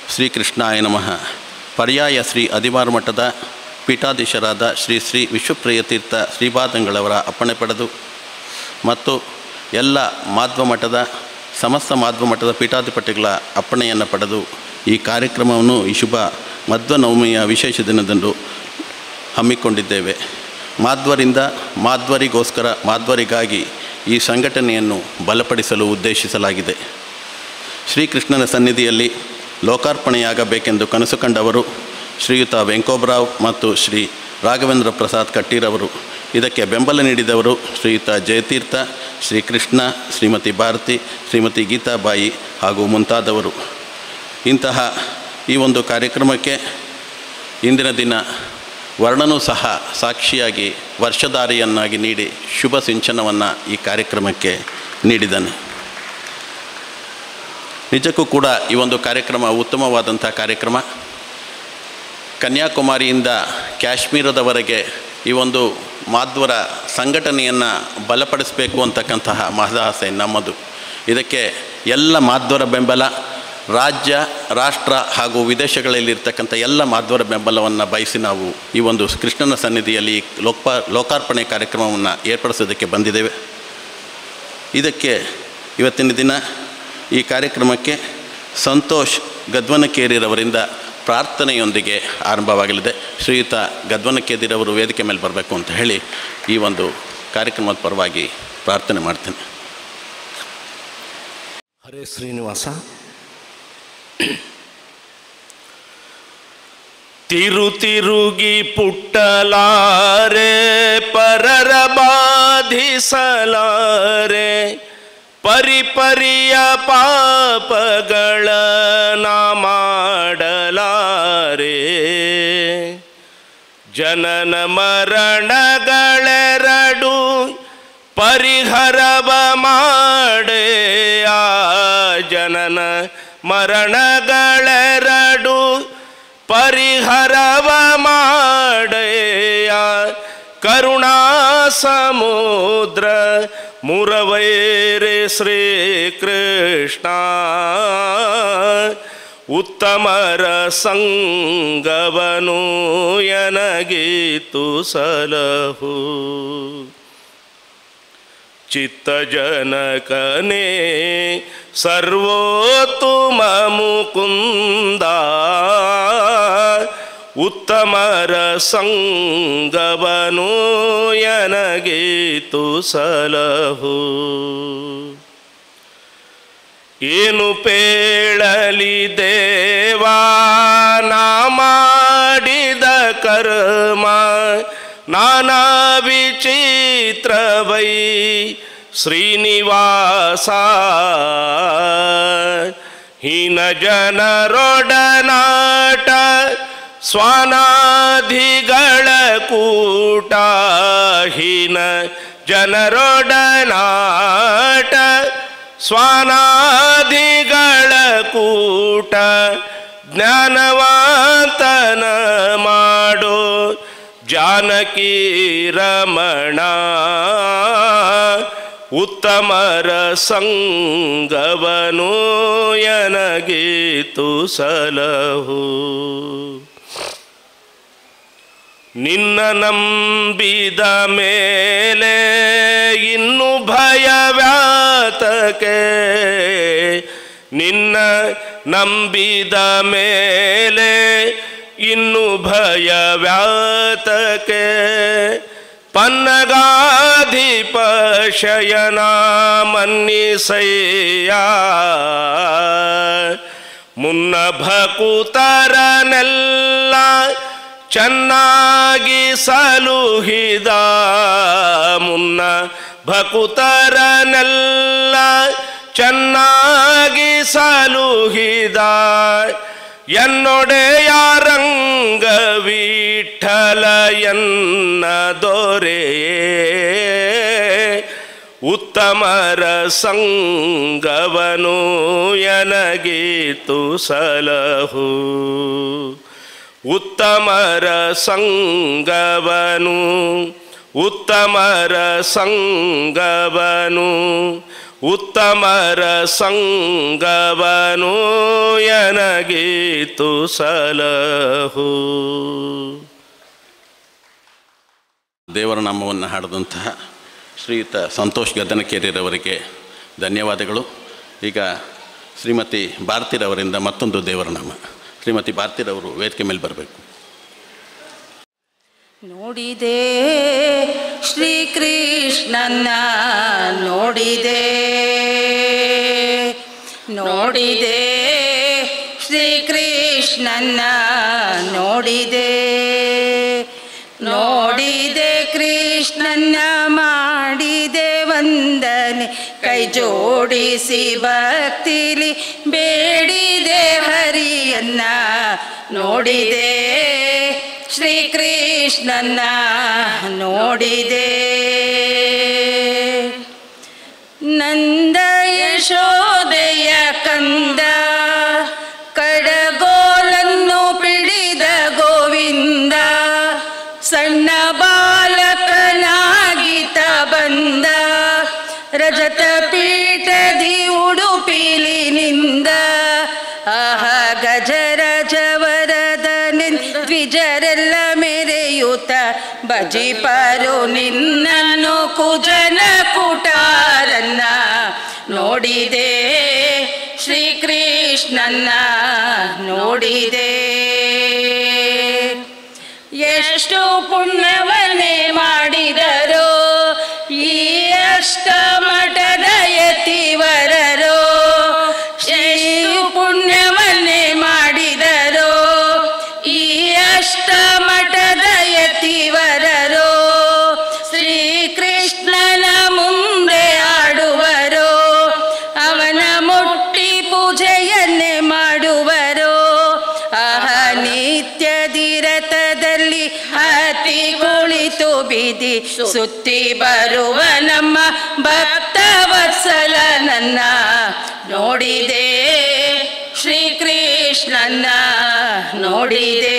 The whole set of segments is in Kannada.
ಶ್ರೀಕೃಷ್ಣಾಯ ನಮಃ ಪರ್ಯಾಯ ಶ್ರೀ ಅದಿಮಾರು ಮಠದ ಪೀಠಾಧೀಶರಾದ ಶ್ರೀ ಶ್ರೀ ವಿಶ್ವಪ್ರಿಯತೀರ್ಥ ಶ್ರೀಪಾದಂಗಳವರ ಅಪ್ಪಣೆ ಪಡೆದು ಮತ್ತು ಎಲ್ಲ ಮಾಧ್ವ ಮಠದ ಸಮಸ್ತ ಮಾಧ್ವ ಮಠದ ಪೀಠಾಧಿಪತಿಗಳ ಅಪ್ಪಣೆಯನ್ನು ಪಡೆದು ಈ ಕಾರ್ಯಕ್ರಮವನ್ನು ಈ ಶುಭ ಮಧ್ವ ನವಮಿಯ ವಿಶೇಷ ದಿನದಂದು ಹಮ್ಮಿಕೊಂಡಿದ್ದೇವೆ ಮಾಧ್ವರಿಂದ ಮಾಧ್ವರಿಗೋಸ್ಕರ ಮಾಧ್ವರಿಗಾಗಿ ಈ ಸಂಘಟನೆಯನ್ನು ಬಲಪಡಿಸಲು ಉದ್ದೇಶಿಸಲಾಗಿದೆ ಶ್ರೀಕೃಷ್ಣನ ಸನ್ನಿಧಿಯಲ್ಲಿ ಲೋಕಾರ್ಪಣೆಯಾಗಬೇಕೆಂದು ಕನಸು ಕಂಡವರು ಶ್ರೀಯುತ ವೆಂಕೋಬ್ರಾವ್ ಮತ್ತು ಶ್ರೀ ರಾಘವೇಂದ್ರ ಪ್ರಸಾದ್ ಕಟ್ಟೀರವರು ಇದಕ್ಕೆ ಬೆಂಬಲ ನೀಡಿದವರು ಶ್ರೀಯುತ ಜಯತೀರ್ಥ ಶ್ರೀಕೃಷ್ಣ ಶ್ರೀಮತಿ ಭಾರತಿ ಶ್ರೀಮತಿ ಗೀತಾಬಾಯಿ ಹಾಗೂ ಮುಂತಾದವರು ಇಂತಹ ಈ ಒಂದು ಕಾರ್ಯಕ್ರಮಕ್ಕೆ ಇಂದಿನ ದಿನ ವರ್ಣನೂ ಸಹ ಸಾಕ್ಷಿಯಾಗಿ ವರ್ಷಧಾರಿಯನ್ನಾಗಿ ನೀಡಿ ಶುಭ ಸಿಂಚನವನ್ನು ಈ ಕಾರ್ಯಕ್ರಮಕ್ಕೆ ನೀಡಿದ್ದಾನೆ ನಿಜಕ್ಕೂ ಕೂಡ ಈ ಒಂದು ಕಾರ್ಯಕ್ರಮ ಉತ್ತಮವಾದಂಥ ಕಾರ್ಯಕ್ರಮ ಕನ್ಯಾಕುಮಾರಿಯಿಂದ ಕಾಶ್ಮೀರದವರೆಗೆ ಈ ಒಂದು ಮಾಧ್ವರ ಸಂಘಟನೆಯನ್ನು ಬಲಪಡಿಸಬೇಕು ಅಂತಕ್ಕಂತಹ ಮಹದಾಸೆ ನಮ್ಮದು ಇದಕ್ಕೆ ಎಲ್ಲ ಮಾಧ್ವರ ಬೆಂಬಲ ರಾಜ್ಯ ರಾಷ್ಟ್ರ ಹಾಗೂ ವಿದೇಶಗಳಲ್ಲಿರ್ತಕ್ಕಂಥ ಎಲ್ಲ ಮಾಧ್ವರ ಬೆಂಬಲವನ್ನು ಬಯಸಿ ನಾವು ಈ ಒಂದು ಕೃಷ್ಣನ ಸನ್ನಿಧಿಯಲ್ಲಿ ಲೋಕ ಲೋಕಾರ್ಪಣೆ ಕಾರ್ಯಕ್ರಮವನ್ನು ಏರ್ಪಡಿಸೋದಕ್ಕೆ ಬಂದಿದ್ದೇವೆ ಇದಕ್ಕೆ ಇವತ್ತಿನ ದಿನ ಈ ಕಾರ್ಯಕ್ರಮಕ್ಕೆ ಸಂತೋಷ್ ಗದ್ವನಕೇರಿರವರಿಂದ ಪ್ರಾರ್ಥನೆಯೊಂದಿಗೆ ಆರಂಭವಾಗಲಿದೆ ಶ್ರೀಯುತ ಗದ್ವನಕೇದಿರವರು ವೇದಿಕೆ ಮೇಲೆ ಬರಬೇಕು ಅಂತ ಹೇಳಿ ಈ ಒಂದು ಕಾರ್ಯಕ್ರಮದ ಪರವಾಗಿ ಪ್ರಾರ್ಥನೆ ಮಾಡ್ತೇನೆ ಹರೇ ಶ್ರೀನಿವಾಸ ತಿರು ತಿರುಗಿ ಪುಟ್ಟಲಾರೆ ಪರರ ಬಾಧಿಸಲಾರೆ ಪರಿಪರಿಯ ಪಾಪಗಳ ನಾ ಮಾಡಲಾರೆ ಜನನ ಮರಣಗಳೆರಡು ಪರಿಹರವ ಮಾಡೆ ಆ ಜನನ ಮರಣಗಳೆರಡು ಪರಿಹರವ ಮಾಡೆಯ ಕರುಣಾ ಸಮುದ್ರ ಮುರವೈರೆ ಶ್ರೀಕೃಷ್ಣ ಉತ್ತಮರ ಸಂಗವನು ಎನಗೀತು ಸಲಹು ಚಿತ್ತಜನಕನೇ ಸರ್ವೋತ್ತಮ ಮುಕುಂದ ಉತ್ತಮರ ಸಂಗವನು ಎನಗೀತು ಸಲಹು ಏನು ಪೇಳಲಿ ದೇವಾ ನಾ ಮಾಡಿದ ಕರ್ಮ ನಾನಾ ವಿಚಿತ್ರವೈ ಶ್ರೀನಿವಾಸ ಹೀನ ಜನರೊಡನಾಟ ಸ್ವಾನಾಧಿಗಳ ಕೂಟ ಹೀನ ಜನರೊಡನಾಟ ಸ್ವಾನಾದಿಗಳ ಕೂಟ ಜ್ಞಾನವಾತನ ಮಾಡೋ ಜಾನಕಿ ರಮಣ ಉತ್ತಮರ ಸಂಗವನು ಎನಗೀತು ಸಲಹು ನಿನ್ನ ನಂಬಿದ ಮೇಲೆ ಇನ್ನು ಭಯವ್ಯಾತಕೆ ನಿನ್ನ ನಂಬಿದ ಮೇಲೆ ಇನ್ನು ಭಯವ್ಯಾತಕೆ ಪನ್ನಗಾಧಿಪ ಶಯನ ಮನ್ನಿಸಯ್ಯ ಮುನ್ನ ಭಕುತರನೆಲ್ಲ ಚೆನ್ನಾಗಿ ಸಲುಹಿದ ಮುನ್ನ ಭಕುತರನೆಲ್ಲ ಚೆನ್ನಾಗಿ ಸಲುಹಿದ ಎನ್ನೊಡೆಯ ರಂಗ ವಿಠಲ ಎನ್ನ ದೊರೆಯೇ ಉತ್ತಮರ ಸಂಗವನು ಎನಗೀತು ಸಲಹು ಉತ್ತಮರ ಸಂಗವನು ಉತ್ತಮರ ಸಂಗವನು ಉತ್ತಮರ ಸಂಗವನು ಎನಗೀತು ಸಲಹು ದೇವರ ನಾಮವನ್ನು ಹಾಡಿದಂತಹ ಶ್ರೀಯುತ ಸಂತೋಷ್ ಗದ್ದನಕೇರಿರವರಿಗೆ ಧನ್ಯವಾದಗಳು ಈಗ ಶ್ರೀಮತಿ ಭಾರತಿರವರಿಂದ ಮತ್ತೊಂದು ದೇವರ ನಾಮ ಶ್ರೀಮತಿ ಭಾರತಿರವರು ವೇದಿಕೆ ಮೇಲೆ ಬರಬೇಕು ನೋಡಿದೆ ಶ್ರೀಕೃಷ್ಣನ ನೋಡಿದೆ ನೋಡಿದೆ ಶ್ರೀಕೃಷ್ಣನ ನೋಡಿದೆ ನೋಡಿದೆ ಕೃಷ್ಣನ ಮಾಡಿದೆ ವಂದನೆ ಕೈ ಜೋಡಿಸಿ ಭಕ್ತಿಲಿ ಬೇಡಿದೆ ಹರಿಯನ್ನ ನೋಡಿದೆ ಶ್ರೀಕೃಷ್ಣನ ನೋಡಿದೆ ನಂದ ಯಶೋದೆಯ ಕಂದ ಕಡಗೋಲನ್ನು ಪಿಡಿದ ಗೋವಿಂದ ಸಣ್ಣ ಬಾಲಕನಾಗಿತ ಬಂದ ರಜತ ಪೀಠದಿ ಉಡುಪಿಲಿ ನಿಂದ ಆಹ ಗಜರಜವರದ ದ್ವಿಜರೆಲ್ಲ ಮೆರೆಯುತ್ತ ಬಜಿಪರು ನಿನ್ನನ್ನು ಕುಜನ ಕುಟಾರನ್ನ ನೋಡಿದೆ ಶ್ರೀಕೃಷ್ಣನ್ನ ನೋಡಿದೆ ಎಷ್ಟು ಪುಣ್ಯವನ್ನೇ ಮಾಡಿದರೋ ಈ ಅಷ್ಟ ಮಠದ ಯತಿವರರೋ ಎಷ್ಟು ಪುಣ್ಯವನ್ನೇ ಮಾಡಿದರೋ ಈ ಅಷ್ಟ ಮಠದ ಯತಿವರರೋ ಶ್ರೀಕೃಷ್ಣನ ಮುಂದೆ ಆಡುವರೋ ಅವನ ಮುಟ್ಟಿ ಪೂಜೆಯನ್ನೇ ಮಾಡುವರೋ ಆಹ ನಿತ್ಯದಿರತದಲ್ಲಿ ಹತ್ತಿ ಕುಳಿತು ಬಿದಿ ಸುತ್ತಿ ಬರುವ ನಮ್ಮ ಭಕ್ತ ವತ್ಸಲ ನನ್ನ ನೋಡಿದೆ ಶ್ರೀಕೃಷ್ಣನ ನೋಡಿದೆ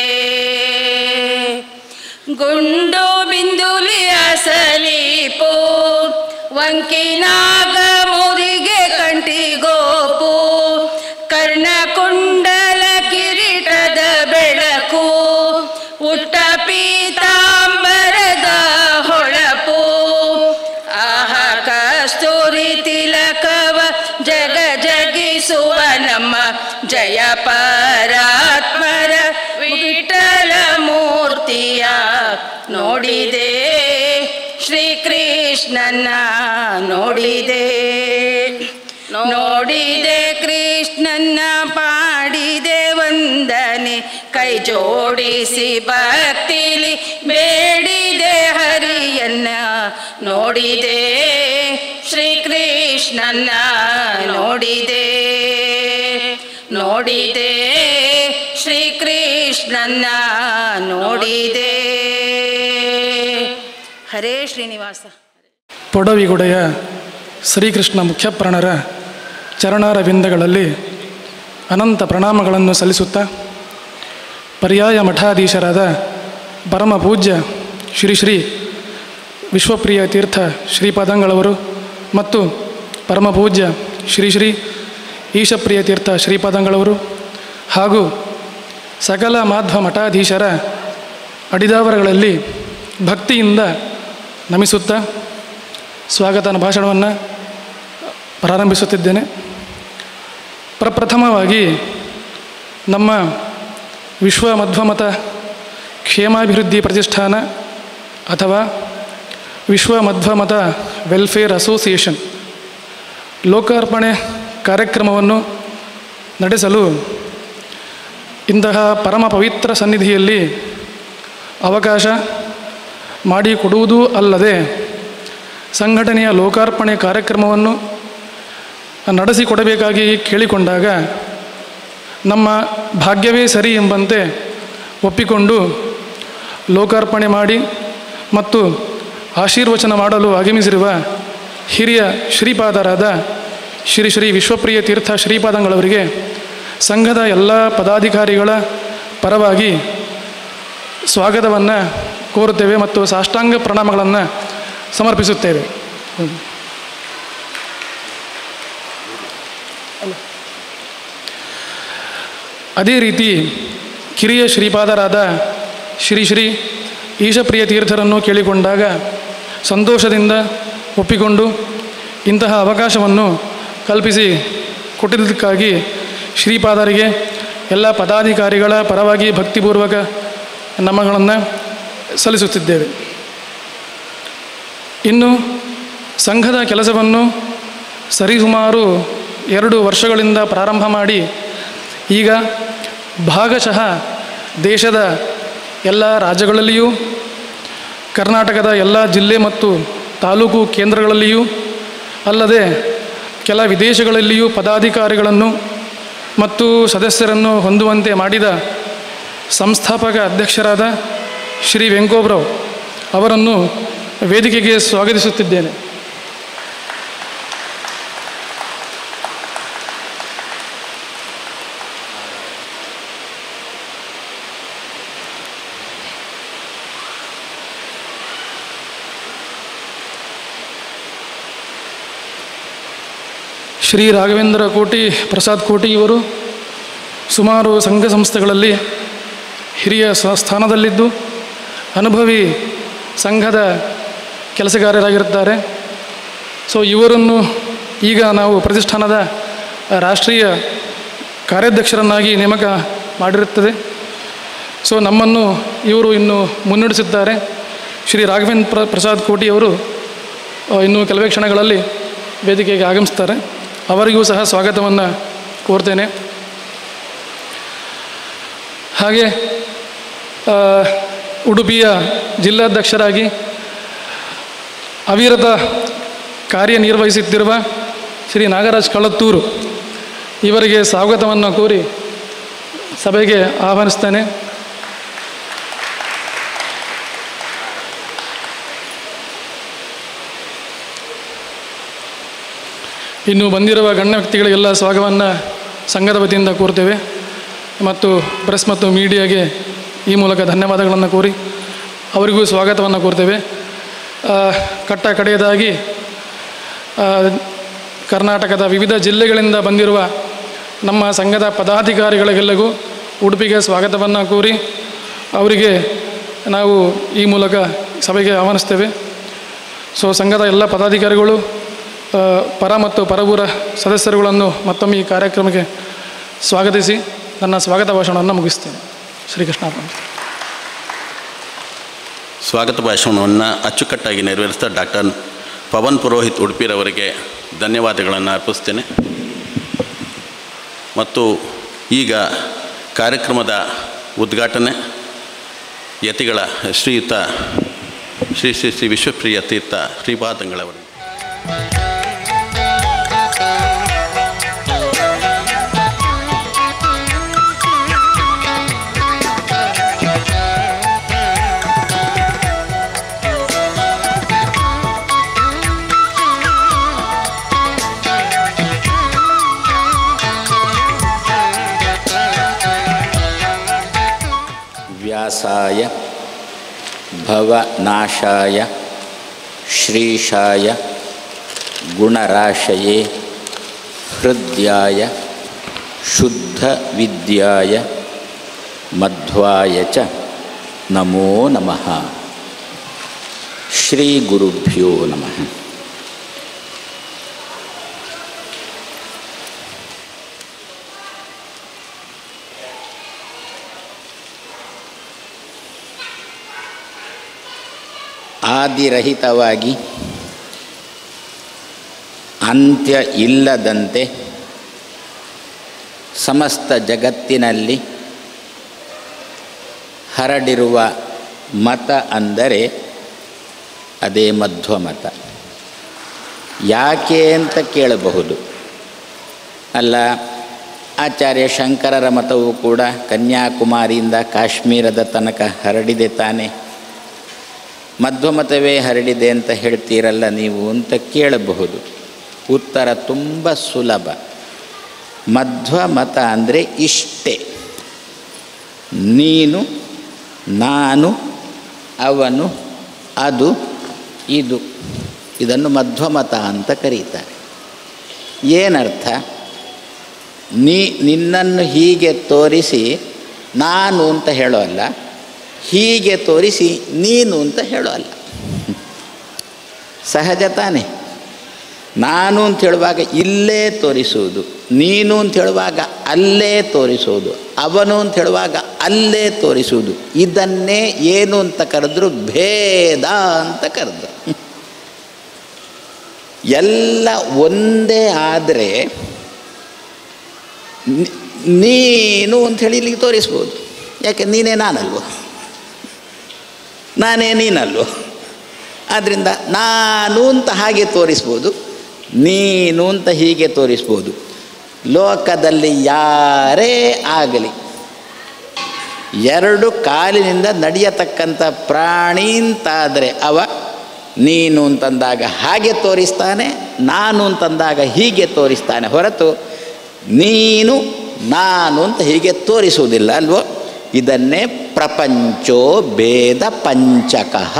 ಗುಂಡು ಬಿಂದುಲಿ ಅಸಲೀಪು ವಂಕಿನಾಗ ಮುರಿಗೆ ಕಂಟಿಗೋಪು ಕರ್ಣಕುಂಡಲ ಕಿರೀಟದ ಬೆಳಕು ಉಟ್ಟ ಪೀತಾಂಬರದ ಹೊಳಪು ಆಹ ಕಸ್ತೂರಿ ತಿಲಕವ ಜಗ ಜಗಿಸುವ ನಮ್ಮ ಜಯ ಪರಾತ್ಮರ ವಿಠಲ ಮೂರ್ತಿಯ ನೋಡಿದೆ ಶ್ರೀಕೃಷ್ಣನ ನೋಡಿದೆ ನೋಡಿದೆ ಕೃಷ್ಣನ ಪಾಡಿದೆ ವಂದನೆ ಕೈ ಜೋಡಿಸಿ ಭಕ್ತಿಲಿ ಬೇಡಿದೆ ಹರಿಯನ್ನ ನೋಡಿದೆ ಶ್ರೀಕೃಷ್ಣನ ನೋಡಿದೆ ನೋಡಿದೆ ಶ್ರೀಕೃಷ್ಣನ ನೋಡಿದೆ ಹರೇ ಶ್ರೀನಿವಾಸ ಪೊಡವಿಗುಡೆಯ ಶ್ರೀಕೃಷ್ಣ ಮುಖ್ಯಪ್ರಾಣರ ಚರಣಾರವಿಂದಗಳಲ್ಲಿ ಅನಂತ ಪ್ರಣಾಮಗಳನ್ನು ಸಲ್ಲಿಸುತ್ತಾ ಪರ್ಯಾಯ ಮಠಾಧೀಶರಾದ ಪರಮ ಪೂಜ್ಯ ಶ್ರೀ ಶ್ರೀ ವಿಶ್ವಪ್ರಿಯ ತೀರ್ಥ ಶ್ರೀಪಾದಂಗಳವರು ಮತ್ತು ಪರಮ ಪೂಜ್ಯ ಶ್ರೀ ಶ್ರೀ ಈಶಪ್ರಿಯ ತೀರ್ಥ ಶ್ರೀಪಾದಂಗಳವರು ಹಾಗೂ ಸಕಲ ಮಾಧ್ವ ಮಠಾಧೀಶರ ಅಡಿದಾವರಗಳಲ್ಲಿ ಭಕ್ತಿಯಿಂದ ನಮಿಸುತ್ತಾ ಸ್ವಾಗತನ ಭಾಷಣವನ್ನು ಪ್ರಾರಂಭಿಸುತ್ತಿದ್ದೇನೆ ಪ್ರಪ್ರಥಮವಾಗಿ ನಮ್ಮ ವಿಶ್ವ ಮಧ್ವಮತ ಕ್ಷೇಮಾಭಿವೃದ್ಧಿ ಪ್ರತಿಷ್ಠಾನ ಅಥವಾ ವಿಶ್ವ ಮಧ್ವಮತ ವೆಲ್ಫೇರ್ ಅಸೋಸಿಯೇಷನ್ ಲೋಕಾರ್ಪಣೆ ಕಾರ್ಯಕ್ರಮವನ್ನು ನಡೆಸಲು ಇಂತಹ ಪರಮ ಪವಿತ್ರ ಸನ್ನಿಧಿಯಲ್ಲಿ ಅವಕಾಶ ಮಾಡಿಕೊಡುವುದೂ ಅಲ್ಲದೆ ಸಂಘಟನೆಯ ಲೋಕಾರ್ಪಣೆ ಕಾರ್ಯಕ್ರಮವನ್ನು ನಡೆಸಿಕೊಡಬೇಕಾಗಿ ಕೇಳಿಕೊಂಡಾಗ ನಮ್ಮ ಭಾಗ್ಯವೇ ಸರಿ ಎಂಬಂತೆ ಒಪ್ಪಿಕೊಂಡು ಲೋಕಾರ್ಪಣೆ ಮಾಡಿ ಮತ್ತು ಆಶೀರ್ವಚನ ಮಾಡಲು ಆಗಮಿಸಿರುವ ಹಿರಿಯ ಶ್ರೀಪಾದರಾದ ಶ್ರೀ ಶ್ರೀ ವಿಶ್ವಪ್ರಿಯ ತೀರ್ಥ ಶ್ರೀಪಾದಂಗಳವರಿಗೆ ಸಂಘದ ಎಲ್ಲ ಪದಾಧಿಕಾರಿಗಳ ಪರವಾಗಿ ಸ್ವಾಗತವನ್ನು ಕೋರುತ್ತೇವೆ ಮತ್ತು ಸಾಷ್ಟಾಂಗ ಪ್ರಣಾಮಗಳನ್ನು ಸಮರ್ಪಿಸುತ್ತೇವೆ ಅದೇ ರೀತಿ ಕಿರಿಯ ಶ್ರೀಪಾದರಾದ ಶ್ರೀ ಶ್ರೀ ಈಶಪ್ರಿಯ ತೀರ್ಥರನ್ನು ಕೇಳಿಕೊಂಡಾಗ ಸಂತೋಷದಿಂದ ಒಪ್ಪಿಕೊಂಡು ಇಂತಹ ಅವಕಾಶವನ್ನು ಕಲ್ಪಿಸಿ ಕೊಟ್ಟಿದ್ದಕ್ಕಾಗಿ ಶ್ರೀಪಾದರಿಗೆ ಎಲ್ಲ ಪದಾಧಿಕಾರಿಗಳ ಪರವಾಗಿ ಭಕ್ತಿಪೂರ್ವಕ ನಮಗಳನ್ನು ಸಲ್ಲಿಸುತ್ತಿದ್ದೇವೆ ಇನ್ನು ಸಂಘದ ಕೆಲಸವನ್ನು ಸರಿಸುಮಾರು ಎರಡು ವರ್ಷಗಳಿಂದ ಪ್ರಾರಂಭ ಮಾಡಿ ಈಗ ಭಾಗಶಃ ದೇಶದ ಎಲ್ಲ ರಾಜ್ಯಗಳಲ್ಲಿಯೂ ಕರ್ನಾಟಕದ ಎಲ್ಲ ಜಿಲ್ಲೆ ಮತ್ತು ತಾಲೂಕು ಕೇಂದ್ರಗಳಲ್ಲಿಯೂ ಅಲ್ಲದೆ ಕೆಲ ವಿದೇಶಗಳಲ್ಲಿಯೂ ಪದಾಧಿಕಾರಿಗಳನ್ನು ಮತ್ತು ಸದಸ್ಯರನ್ನು ಹೊಂದುವಂತೆ ಮಾಡಿದ ಸಂಸ್ಥಾಪಕ ಅಧ್ಯಕ್ಷರಾದ ಶ್ರೀ ವೆಂಕೋಬ್ರವ್ ಅವರನ್ನು ವೇದಿಕೆಗೆ ಸ್ವಾಗತಿಸುತ್ತಿದ್ದೇನೆ ಶ್ರೀ ರಾಘವೇಂದ್ರ ಕೋಟಿ ಪ್ರಸಾದ್ ಕೋಟಿ ಇವರು ಸುಮಾರು ಸಂಘ ಸಂಸ್ಥೆಗಳಲ್ಲಿ ಹಿರಿಯ ಸ- ಸ್ಥಾನದಲ್ಲಿದ್ದು ಅನುಭವಿ ಸಂಘದ ಕೆಲಸಗಾರರಾಗಿರುತ್ತಾರೆ ಸೊ ಇವರನ್ನು ಈಗ ನಾವು ಪ್ರತಿಷ್ಠಾನದ ರಾಷ್ಟ್ರೀಯ ಕಾರ್ಯಾಧ್ಯಕ್ಷರನ್ನಾಗಿ ನೇಮಕ ಮಾಡಿರುತ್ತದೆ ಸೊ ನಮ್ಮನ್ನು ಇವರು ಇನ್ನು ಮುನ್ನಡೆಸಿದ್ದಾರೆ ಶ್ರೀ ರಾಘವೇಂದ್ರ ಪ್ರ ಪ್ರಸಾದ್ ಕೋಟಿಯವರು ಆ, ಇನ್ನು ಕೆಲವೇ ಕ್ಷಣಗಳಲ್ಲಿ ವೇದಿಕೆಗೆ ಆಗಮಿಸ್ತಾರೆ ಅವರಿಗೂ ಸಹ ಸ್ವಾಗತವನ್ನು ಕೋರ್ತೇನೆ ಹಾಗೆ ಆ, ಉಡುಪಿಯ ಜಿಲ್ಲಾಧ್ಯಕ್ಷರಾಗಿ ಅವಿರತ ಕಾರ್ಯನಿರ್ವಹಿಸುತ್ತಿರುವ ಶ್ರೀ ನಾಗರಾಜ್ ಕಳತ್ತೂರು ಇವರಿಗೆ ಸ್ವಾಗತವನ್ನು ಕೋರಿ ಸಭೆಗೆ ಆಹ್ವಾನಿಸ್ತೇನೆ ಇನ್ನು ಬಂದಿರುವ ಗಣ್ಯ ವ್ಯಕ್ತಿಗಳಿಗೆಲ್ಲ ಸ್ವಾಗತವನ್ನು ಸಂಘದ ವತಿಯಿಂದ ಕೋರ್ತೇವೆ ಮತ್ತು ಪ್ರೆಸ್ ಮತ್ತು ಮೀಡಿಯಾಗೆ ಈ ಮೂಲಕ ಧನ್ಯವಾದಗಳನ್ನು ಕೋರಿ ಅವರಿಗೂ ಸ್ವಾಗತವನ್ನು ಕೋರ್ತೇವೆ ಆ, ಕಟ್ಟ ಕಡೆಯದಾಗಿ ಆ, ಕರ್ನಾಟಕದ ವಿವಿಧ ಜಿಲ್ಲೆಗಳಿಂದ ಬಂದಿರುವ ನಮ್ಮ ಸಂಘದ ಪದಾಧಿಕಾರಿಗಳಿಗೆಲ್ಲರಿಗೂ ಉಡುಪಿಗೆ ಸ್ವಾಗತವನ್ನು ಕೋರಿ ಅವರಿಗೆ ನಾವು ಈ ಮೂಲಕ ಸಭೆಗೆ ಆಹ್ವಾನಿಸ್ತೇವೆ ಸೊ ಸಂಘದ ಎಲ್ಲ ಪದಾಧಿಕಾರಿಗಳು ಆ, ಪರ ಮತ್ತು ಪರಬೂರ ಸದಸ್ಯರುಗಳನ್ನು ಮತ್ತೊಮ್ಮೆ ಈ ಕಾರ್ಯಕ್ರಮಕ್ಕೆ ಸ್ವಾಗತಿಸಿ ನನ್ನ ಸ್ವಾಗತ ಭಾಷಣವನ್ನು ಮುಗಿಸ್ತೇನೆ ಶ್ರೀಕೃಷ್ಣಾರ್ಪಣ ಸ್ವಾಗತ ಭಾಷಣವನ್ನು ಅಚ್ಚುಕಟ್ಟಾಗಿ ನೆರವೇರಿಸಿದ ಡಾಕ್ಟರ್ ಪವನ್ ಪುರೋಹಿತ್ ಉಡುಪಿರವರಿಗೆ ಧನ್ಯವಾದಗಳನ್ನು ಅರ್ಪಿಸ್ತೇನೆ ಮತ್ತು ಈಗ ಕಾರ್ಯಕ್ರಮದ ಉದ್ಘಾಟನೆ ಯತಿಗಳ ಶ್ರೀಯುತ ಶ್ರೀ ಶ್ರೀ ಶ್ರೀ ವಿಶ್ವಪ್ರಿಯ ತೀರ್ಥ ಶ್ರೀಪಾದಂಗಳವರು व्यासाय भवनाशाय श्रीशाय गुणराशये हृद्याय शुद्धविद्याय मध्वाय च नमो नमः श्रीगुरुभ्यो नमः ಆದಿರಹಿತವಾಗಿ ಅಂತ್ಯ ಇಲ್ಲದಂತೆ ಸಮಸ್ತ ಜಗತ್ತಿನಲ್ಲಿ ಹರಡಿರುವ ಮತ ಅಂದರೆ ಅದೇ ಮಧ್ವ ಮತ ಯಾಕೆ ಅಂತ ಕೇಳಬಹುದು ಅಲ್ಲ ಆಚಾರ್ಯ ಶಂಕರರ ಮತವು ಕೂಡ ಕನ್ಯಾಕುಮಾರಿಯಿಂದ ಕಾಶ್ಮೀರದ ತನಕ ಹರಡಿದೆ ತಾನೆ ಮಧ್ವಮತವೇ ಹರಡಿದೆ ಅಂತ ಹೇಳ್ತೀರಲ್ಲ ನೀವು ಅಂತ ಕೇಳಬಹುದು ಉತ್ತರ ತುಂಬ ಸುಲಭ ಮಧ್ವ ಮತ ಅಂದರೆ ಇಷ್ಟೇ ನೀನು ನಾನು ಅವನು ಅದು ಇದು ಇದನ್ನು ಮಧ್ವಮತ ಅಂತ ಕರೀತಾರೆ ಏನರ್ಥ ನೀ ನಿನ್ನನ್ನು ಹೀಗೆ ತೋರಿಸಿ ನಾನು ಅಂತ ಹೇಳೋ ಅಲ್ಲ ಹೀಗೆ ತೋರಿಸಿ ನೀನು ಅಂತ ಹೇಳೋ ಅಲ್ಲ ಸಹಜ ತಾನೇ ನಾನು ಅಂತ ಹೇಳುವಾಗ ಇಲ್ಲೇ ತೋರಿಸುವುದು ನೀನು ಅಂತ ಹೇಳುವಾಗ ಅಲ್ಲೇ ತೋರಿಸುವುದು ಅವನು ಅಂತ ಹೇಳುವಾಗ ಅಲ್ಲೇ ತೋರಿಸುವುದು ಇದನ್ನೇ ಏನು ಅಂತ ಕರೆದ್ರು ಭೇದ ಅಂತ ಕರೆದ್ರು ಎಲ್ಲ ಒಂದೇ ಆದರೆ ನಿ- ನೀನು ಅಂತ ಹೇಳಿ ಇಲ್ಲಿಗೆ ತೋರಿಸ್ಬೋದು ಯಾಕೆ ನೀನೇ ನಾನಲ್ವೋ ನಾನೇ ನೀನಲ್ವೋ ಆದ್ದರಿಂದ ನಾನು ಅಂತ ಹಾಗೆ ತೋರಿಸ್ಬೋದು ನೀನು ಅಂತ ಹೀಗೆ ತೋರಿಸ್ಬೋದು ಲೋಕದಲ್ಲಿ ಯಾರೇ ಆಗಲಿ ಎರಡು ಕಾಲಿನಿಂದ ನಡೆಯತಕ್ಕಂಥ ಪ್ರಾಣಿ ಅಂತಾದರೆ ಅವ ನೀನು ಅಂತಂದಾಗ ಹಾಗೆ ತೋರಿಸ್ತಾನೆ ನಾನು ಅಂತಂದಾಗ ಹೀಗೆ ತೋರಿಸ್ತಾನೆ ಹೊರತು ನೀನು ನಾನು ಅಂತ ಹೀಗೆ ತೋರಿಸುವುದಿಲ್ಲ ಅಲ್ವೋ ಇದನ್ನೇ ಪ್ರಪಂಚೋ ಭೇದ ಪಂಚಕಃ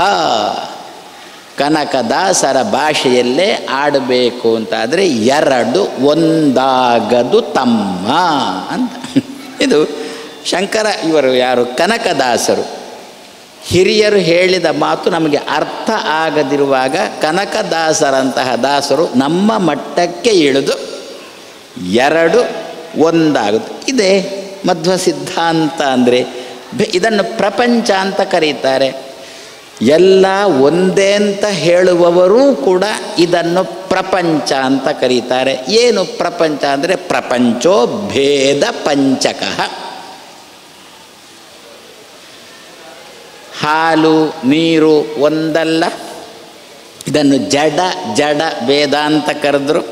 ಕನಕದಾಸರ ಭಾಷೆಯಲ್ಲೇ ಆಡಬೇಕು ಅಂತಾದರೆ ಎರಡು ಒಂದಾಗದು ತಮ್ಮ ಅಂತ ಇದು ಶಂಕರ ಇವರು ಯಾರು ಕನಕದಾಸರು ಹಿರಿಯರು ಹೇಳಿದ ಮಾತು ನಮಗೆ ಅರ್ಥ ಆಗದಿರುವಾಗ ಕನಕದಾಸರಂತಹ ದಾಸರು ನಮ್ಮ ಮಟ್ಟಕ್ಕೆ ಇಳಿದು ಎರಡು ಒಂದಾಗುದು ಇದೇ ಮಧ್ವ ಸಿದ್ಧಾಂತ ಅಂದರೆ ಇದನ್ನು ಪ್ರಪಂಚ ಅಂತ ಕರೀತಾರೆ ಎಲ್ಲ ಒಂದೇ ಅಂತ ಹೇಳುವವರೂ ಕೂಡ ಇದನ್ನು ಪ್ರಪಂಚ ಅಂತ ಕರೀತಾರೆ ಏನು ಪ್ರಪಂಚ ಅಂದರೆ ಪ್ರಪಂಚೋ ಭೇದ ಪಂಚಕಃ ಹಾಲು ನೀರು ಒಂದಲ್ಲ ಇದನ್ನು ಜಡ ಜಡ ಭೇದ ಅಂತ ಕರೆದ್ರು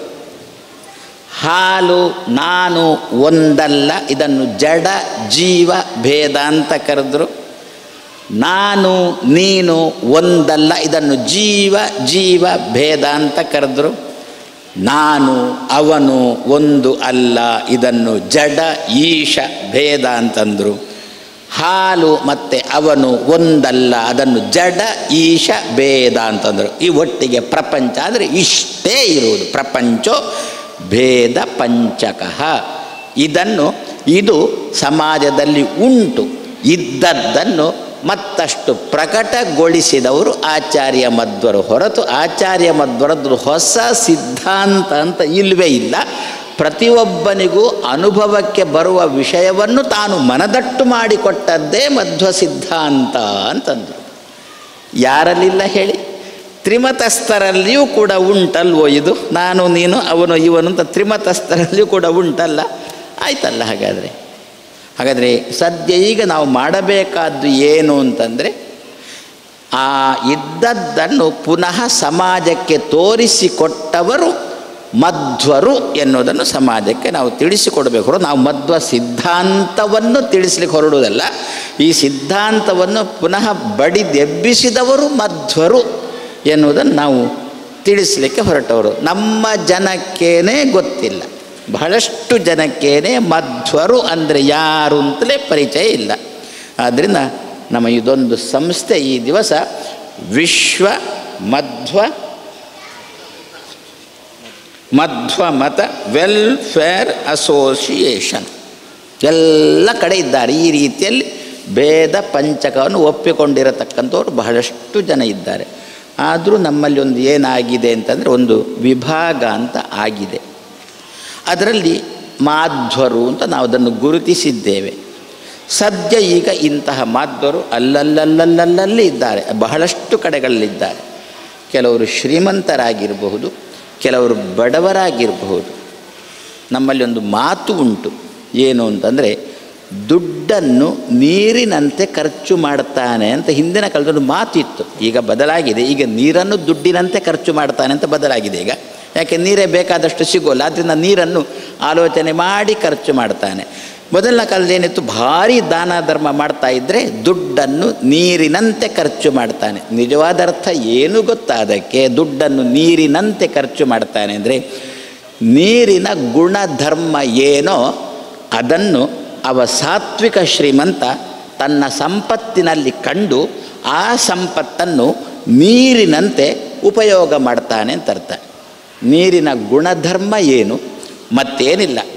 ಹಾಲು ನಾನು ಒಂದಲ್ಲ ಇದನ್ನು ಜಡ ಜೀವ ಭೇದ ಅಂತ ಕರೆದ್ರು ನಾನು ನೀನು ಒಂದಲ್ಲ ಇದನ್ನು ಜೀವ ಜೀವ ಭೇದ ಅಂತ ಕರೆದ್ರು ನಾನು ಅವನು ಒಂದು ಅಲ್ಲ ಇದನ್ನು ಜಡ ಈಶ ಭೇದ ಅಂತಂದರು ಹಾಲು ಮತ್ತು ಅವನು ಒಂದಲ್ಲ ಅದನ್ನು ಜಡ ಈಶ ಭೇದ ಅಂತಂದರು ಈ ಒಟ್ಟಿಗೆ ಪ್ರಪಂಚ ಅಂದರೆ ಇಷ್ಟೇ ಇರುವುದು ಪ್ರಪಂಚೋ ಭೇದ ಪಂಚಕಃ ಇದನ್ನು ಇದು ಸಮಾಜದಲ್ಲಿ ಉಂಟು ಇದ್ದದ್ದನ್ನು ಮತ್ತಷ್ಟು ಪ್ರಕಟಗೊಳಿಸಿದವರು ಆಚಾರ್ಯ ಮಧ್ವರು ಹೊರತು ಆಚಾರ್ಯ ಮಧ್ವರದ್ದು ಹೊಸ ಸಿದ್ಧಾಂತ ಅಂತ ಇಲ್ಲವೇ ಇಲ್ಲ ಪ್ರತಿಯೊಬ್ಬನಿಗೂ ಅನುಭವಕ್ಕೆ ಬರುವ ವಿಷಯವನ್ನು ತಾನು ಮನದಟ್ಟು ಮಾಡಿಕೊಟ್ಟದ್ದೇ ಮಧ್ವ ಸಿದ್ಧಾಂತ ಅಂತಂದರು ಯಾರಲ್ಲಿಲ್ಲ ಹೇಳಿ ತ್ರಿಮತಸ್ಥರಲ್ಲಿಯೂ ಕೂಡ ಉಂಟಲ್ವೋ ಇದು ನಾನು ನೀನು ಅವನು ಇವನು ಅಂತ ತ್ರಿಮತಸ್ಥರಲ್ಲಿಯೂ ಕೂಡ ಉಂಟಲ್ಲ ಆಯ್ತಲ್ಲ ಹಾಗಾದರೆ ಹಾಗಾದರೆ ಸದ್ಯ ಈಗ ನಾವು ಮಾಡಬೇಕಾದ್ದು ಏನು ಅಂತಂದರೆ ಆ ಇದ್ದದ್ದನ್ನು ಪುನಃ ಸಮಾಜಕ್ಕೆ ತೋರಿಸಿಕೊಟ್ಟವರು ಮಧ್ವರು ಎನ್ನುವುದನ್ನು ಸಮಾಜಕ್ಕೆ ನಾವು ತಿಳಿಸಿಕೊಡಬೇಕು ಹೊರತು ನಾವು ಮಧ್ವ ಸಿದ್ಧಾಂತವನ್ನು ತಿಳಿಸ್ಲಿಕ್ಕೆ ಹೊರಡುವುದಲ್ಲ ಈ ಸಿದ್ಧಾಂತವನ್ನು ಪುನಃ ಬಡಿದೆಬ್ಬಿಸಿದವರು ಮಧ್ವರು ಎನ್ನುವುದನ್ನು ನಾವು ತಿಳಿಸಲಿಕ್ಕೆ ಹೊರಟವರು ನಮ್ಮ ಜನಕ್ಕೇನೆ ಗೊತ್ತಿಲ್ಲ ಬಹಳಷ್ಟು ಜನಕ್ಕೇನೆ ಮಧ್ವರು ಅಂದರೆ ಯಾರು ಅಂತಲೇ ಪರಿಚಯ ಇಲ್ಲ ಆದ್ದರಿಂದ ನಮ್ಮ ಇದೊಂದು ಸಂಸ್ಥೆ ಈ ದಿವಸ ವಿಶ್ವ ಮಧ್ವ ಮಧ್ವ ಮತ ವೆಲ್ಫೇರ್ ಅಸೋಸಿಯೇಷನ್ ಎಲ್ಲ ಕಡೆ ಇದ್ದಾರೆ ಈ ರೀತಿಯಲ್ಲಿ ಭೇದ ಪಂಚಕವನ್ನು ಒಪ್ಪಿಕೊಂಡಿರತಕ್ಕಂಥವ್ರು ಬಹಳಷ್ಟು ಜನ ಇದ್ದಾರೆ ಆದರೂ ನಮ್ಮಲ್ಲಿ ಒಂದು ಏನಾಗಿದೆ ಅಂತಂದರೆ ಒಂದು ವಿಭಾಗ ಅಂತ ಆಗಿದೆ ಅದರಲ್ಲಿ ಮಾಧ್ವರು ಅಂತ ನಾವು ಅದನ್ನು ಗುರುತಿಸಿದ್ದೇವೆ ಸದ್ಯ ಈಗ ಇಂತಹ ಮಾಧ್ವರು ಅಲ್ಲಲ್ಲಲ್ಲಲ್ಲಲ್ಲಿ ಇದ್ದಾರೆ ಬಹಳಷ್ಟು ಕಡೆಗಳಲ್ಲಿದ್ದಾರೆ ಕೆಲವರು ಶ್ರೀಮಂತರಾಗಿರಬಹುದು ಕೆಲವರು ಬಡವರಾಗಿರಬಹುದು ನಮ್ಮಲ್ಲಿ ಒಂದು ಮಾತು ಉಂಟು ಏನು ಅಂತಂದರೆ ದುಡ್ಡನ್ನು ನೀರಿನಂತೆ ಖರ್ಚು ಮಾಡ್ತಾನೆ ಅಂತ ಹಿಂದಿನ ಕಾಲದಲ್ಲಿ ಮಾತು ಇತ್ತು ಈಗ ಬದಲಾಗಿದೆ ಈಗ ನೀರನ್ನು ದುಡ್ಡಿನಂತೆ ಖರ್ಚು ಮಾಡ್ತಾನೆ ಅಂತ ಬದಲಾಗಿದೆ ಈಗ ಯಾಕೆ ನೀರೇ ಬೇಕಾದಷ್ಟು ಸಿಗೋಲ್ಲ ಆದ್ದರಿಂದ ನೀರನ್ನು ಆಲೋಚನೆ ಮಾಡಿ ಖರ್ಚು ಮಾಡ್ತಾನೆ ಮೊದಲನ ಕಾಲದಲ್ಲಿ ಏನಿತ್ತು ಭಾರಿ ದಾನ ಧರ್ಮ ಮಾಡ್ತಾ ಇದ್ದರೆ ದುಡ್ಡನ್ನು ನೀರಿನಂತೆ ಖರ್ಚು ಮಾಡ್ತಾನೆ ನಿಜವಾದ ಅರ್ಥ ಏನು ಗೊತ್ತಾ ಅದಕ್ಕೆ ದುಡ್ಡನ್ನು ನೀರಿನಂತೆ ಖರ್ಚು ಮಾಡ್ತಾನೆ ಅಂದರೆ ನೀರಿನ ಗುಣಧರ್ಮ ಏನೋ ಅದನ್ನು ಅವ ಸಾತ್ವಿಕ ಶ್ರೀಮಂತ ತನ್ನ ಸಂಪತ್ತಿನಲ್ಲಿ ಕಂಡು ಆ ಸಂಪತ್ತನ್ನು ನೀರಿನಂತೆ ಉಪಯೋಗ ಮಾಡ್ತಾನೆ ಅಂತ ಅರ್ಥ ನೀರಿನ ಗುಣಧರ್ಮ ಏನು ಮತ್ತೇನಿಲ್ಲ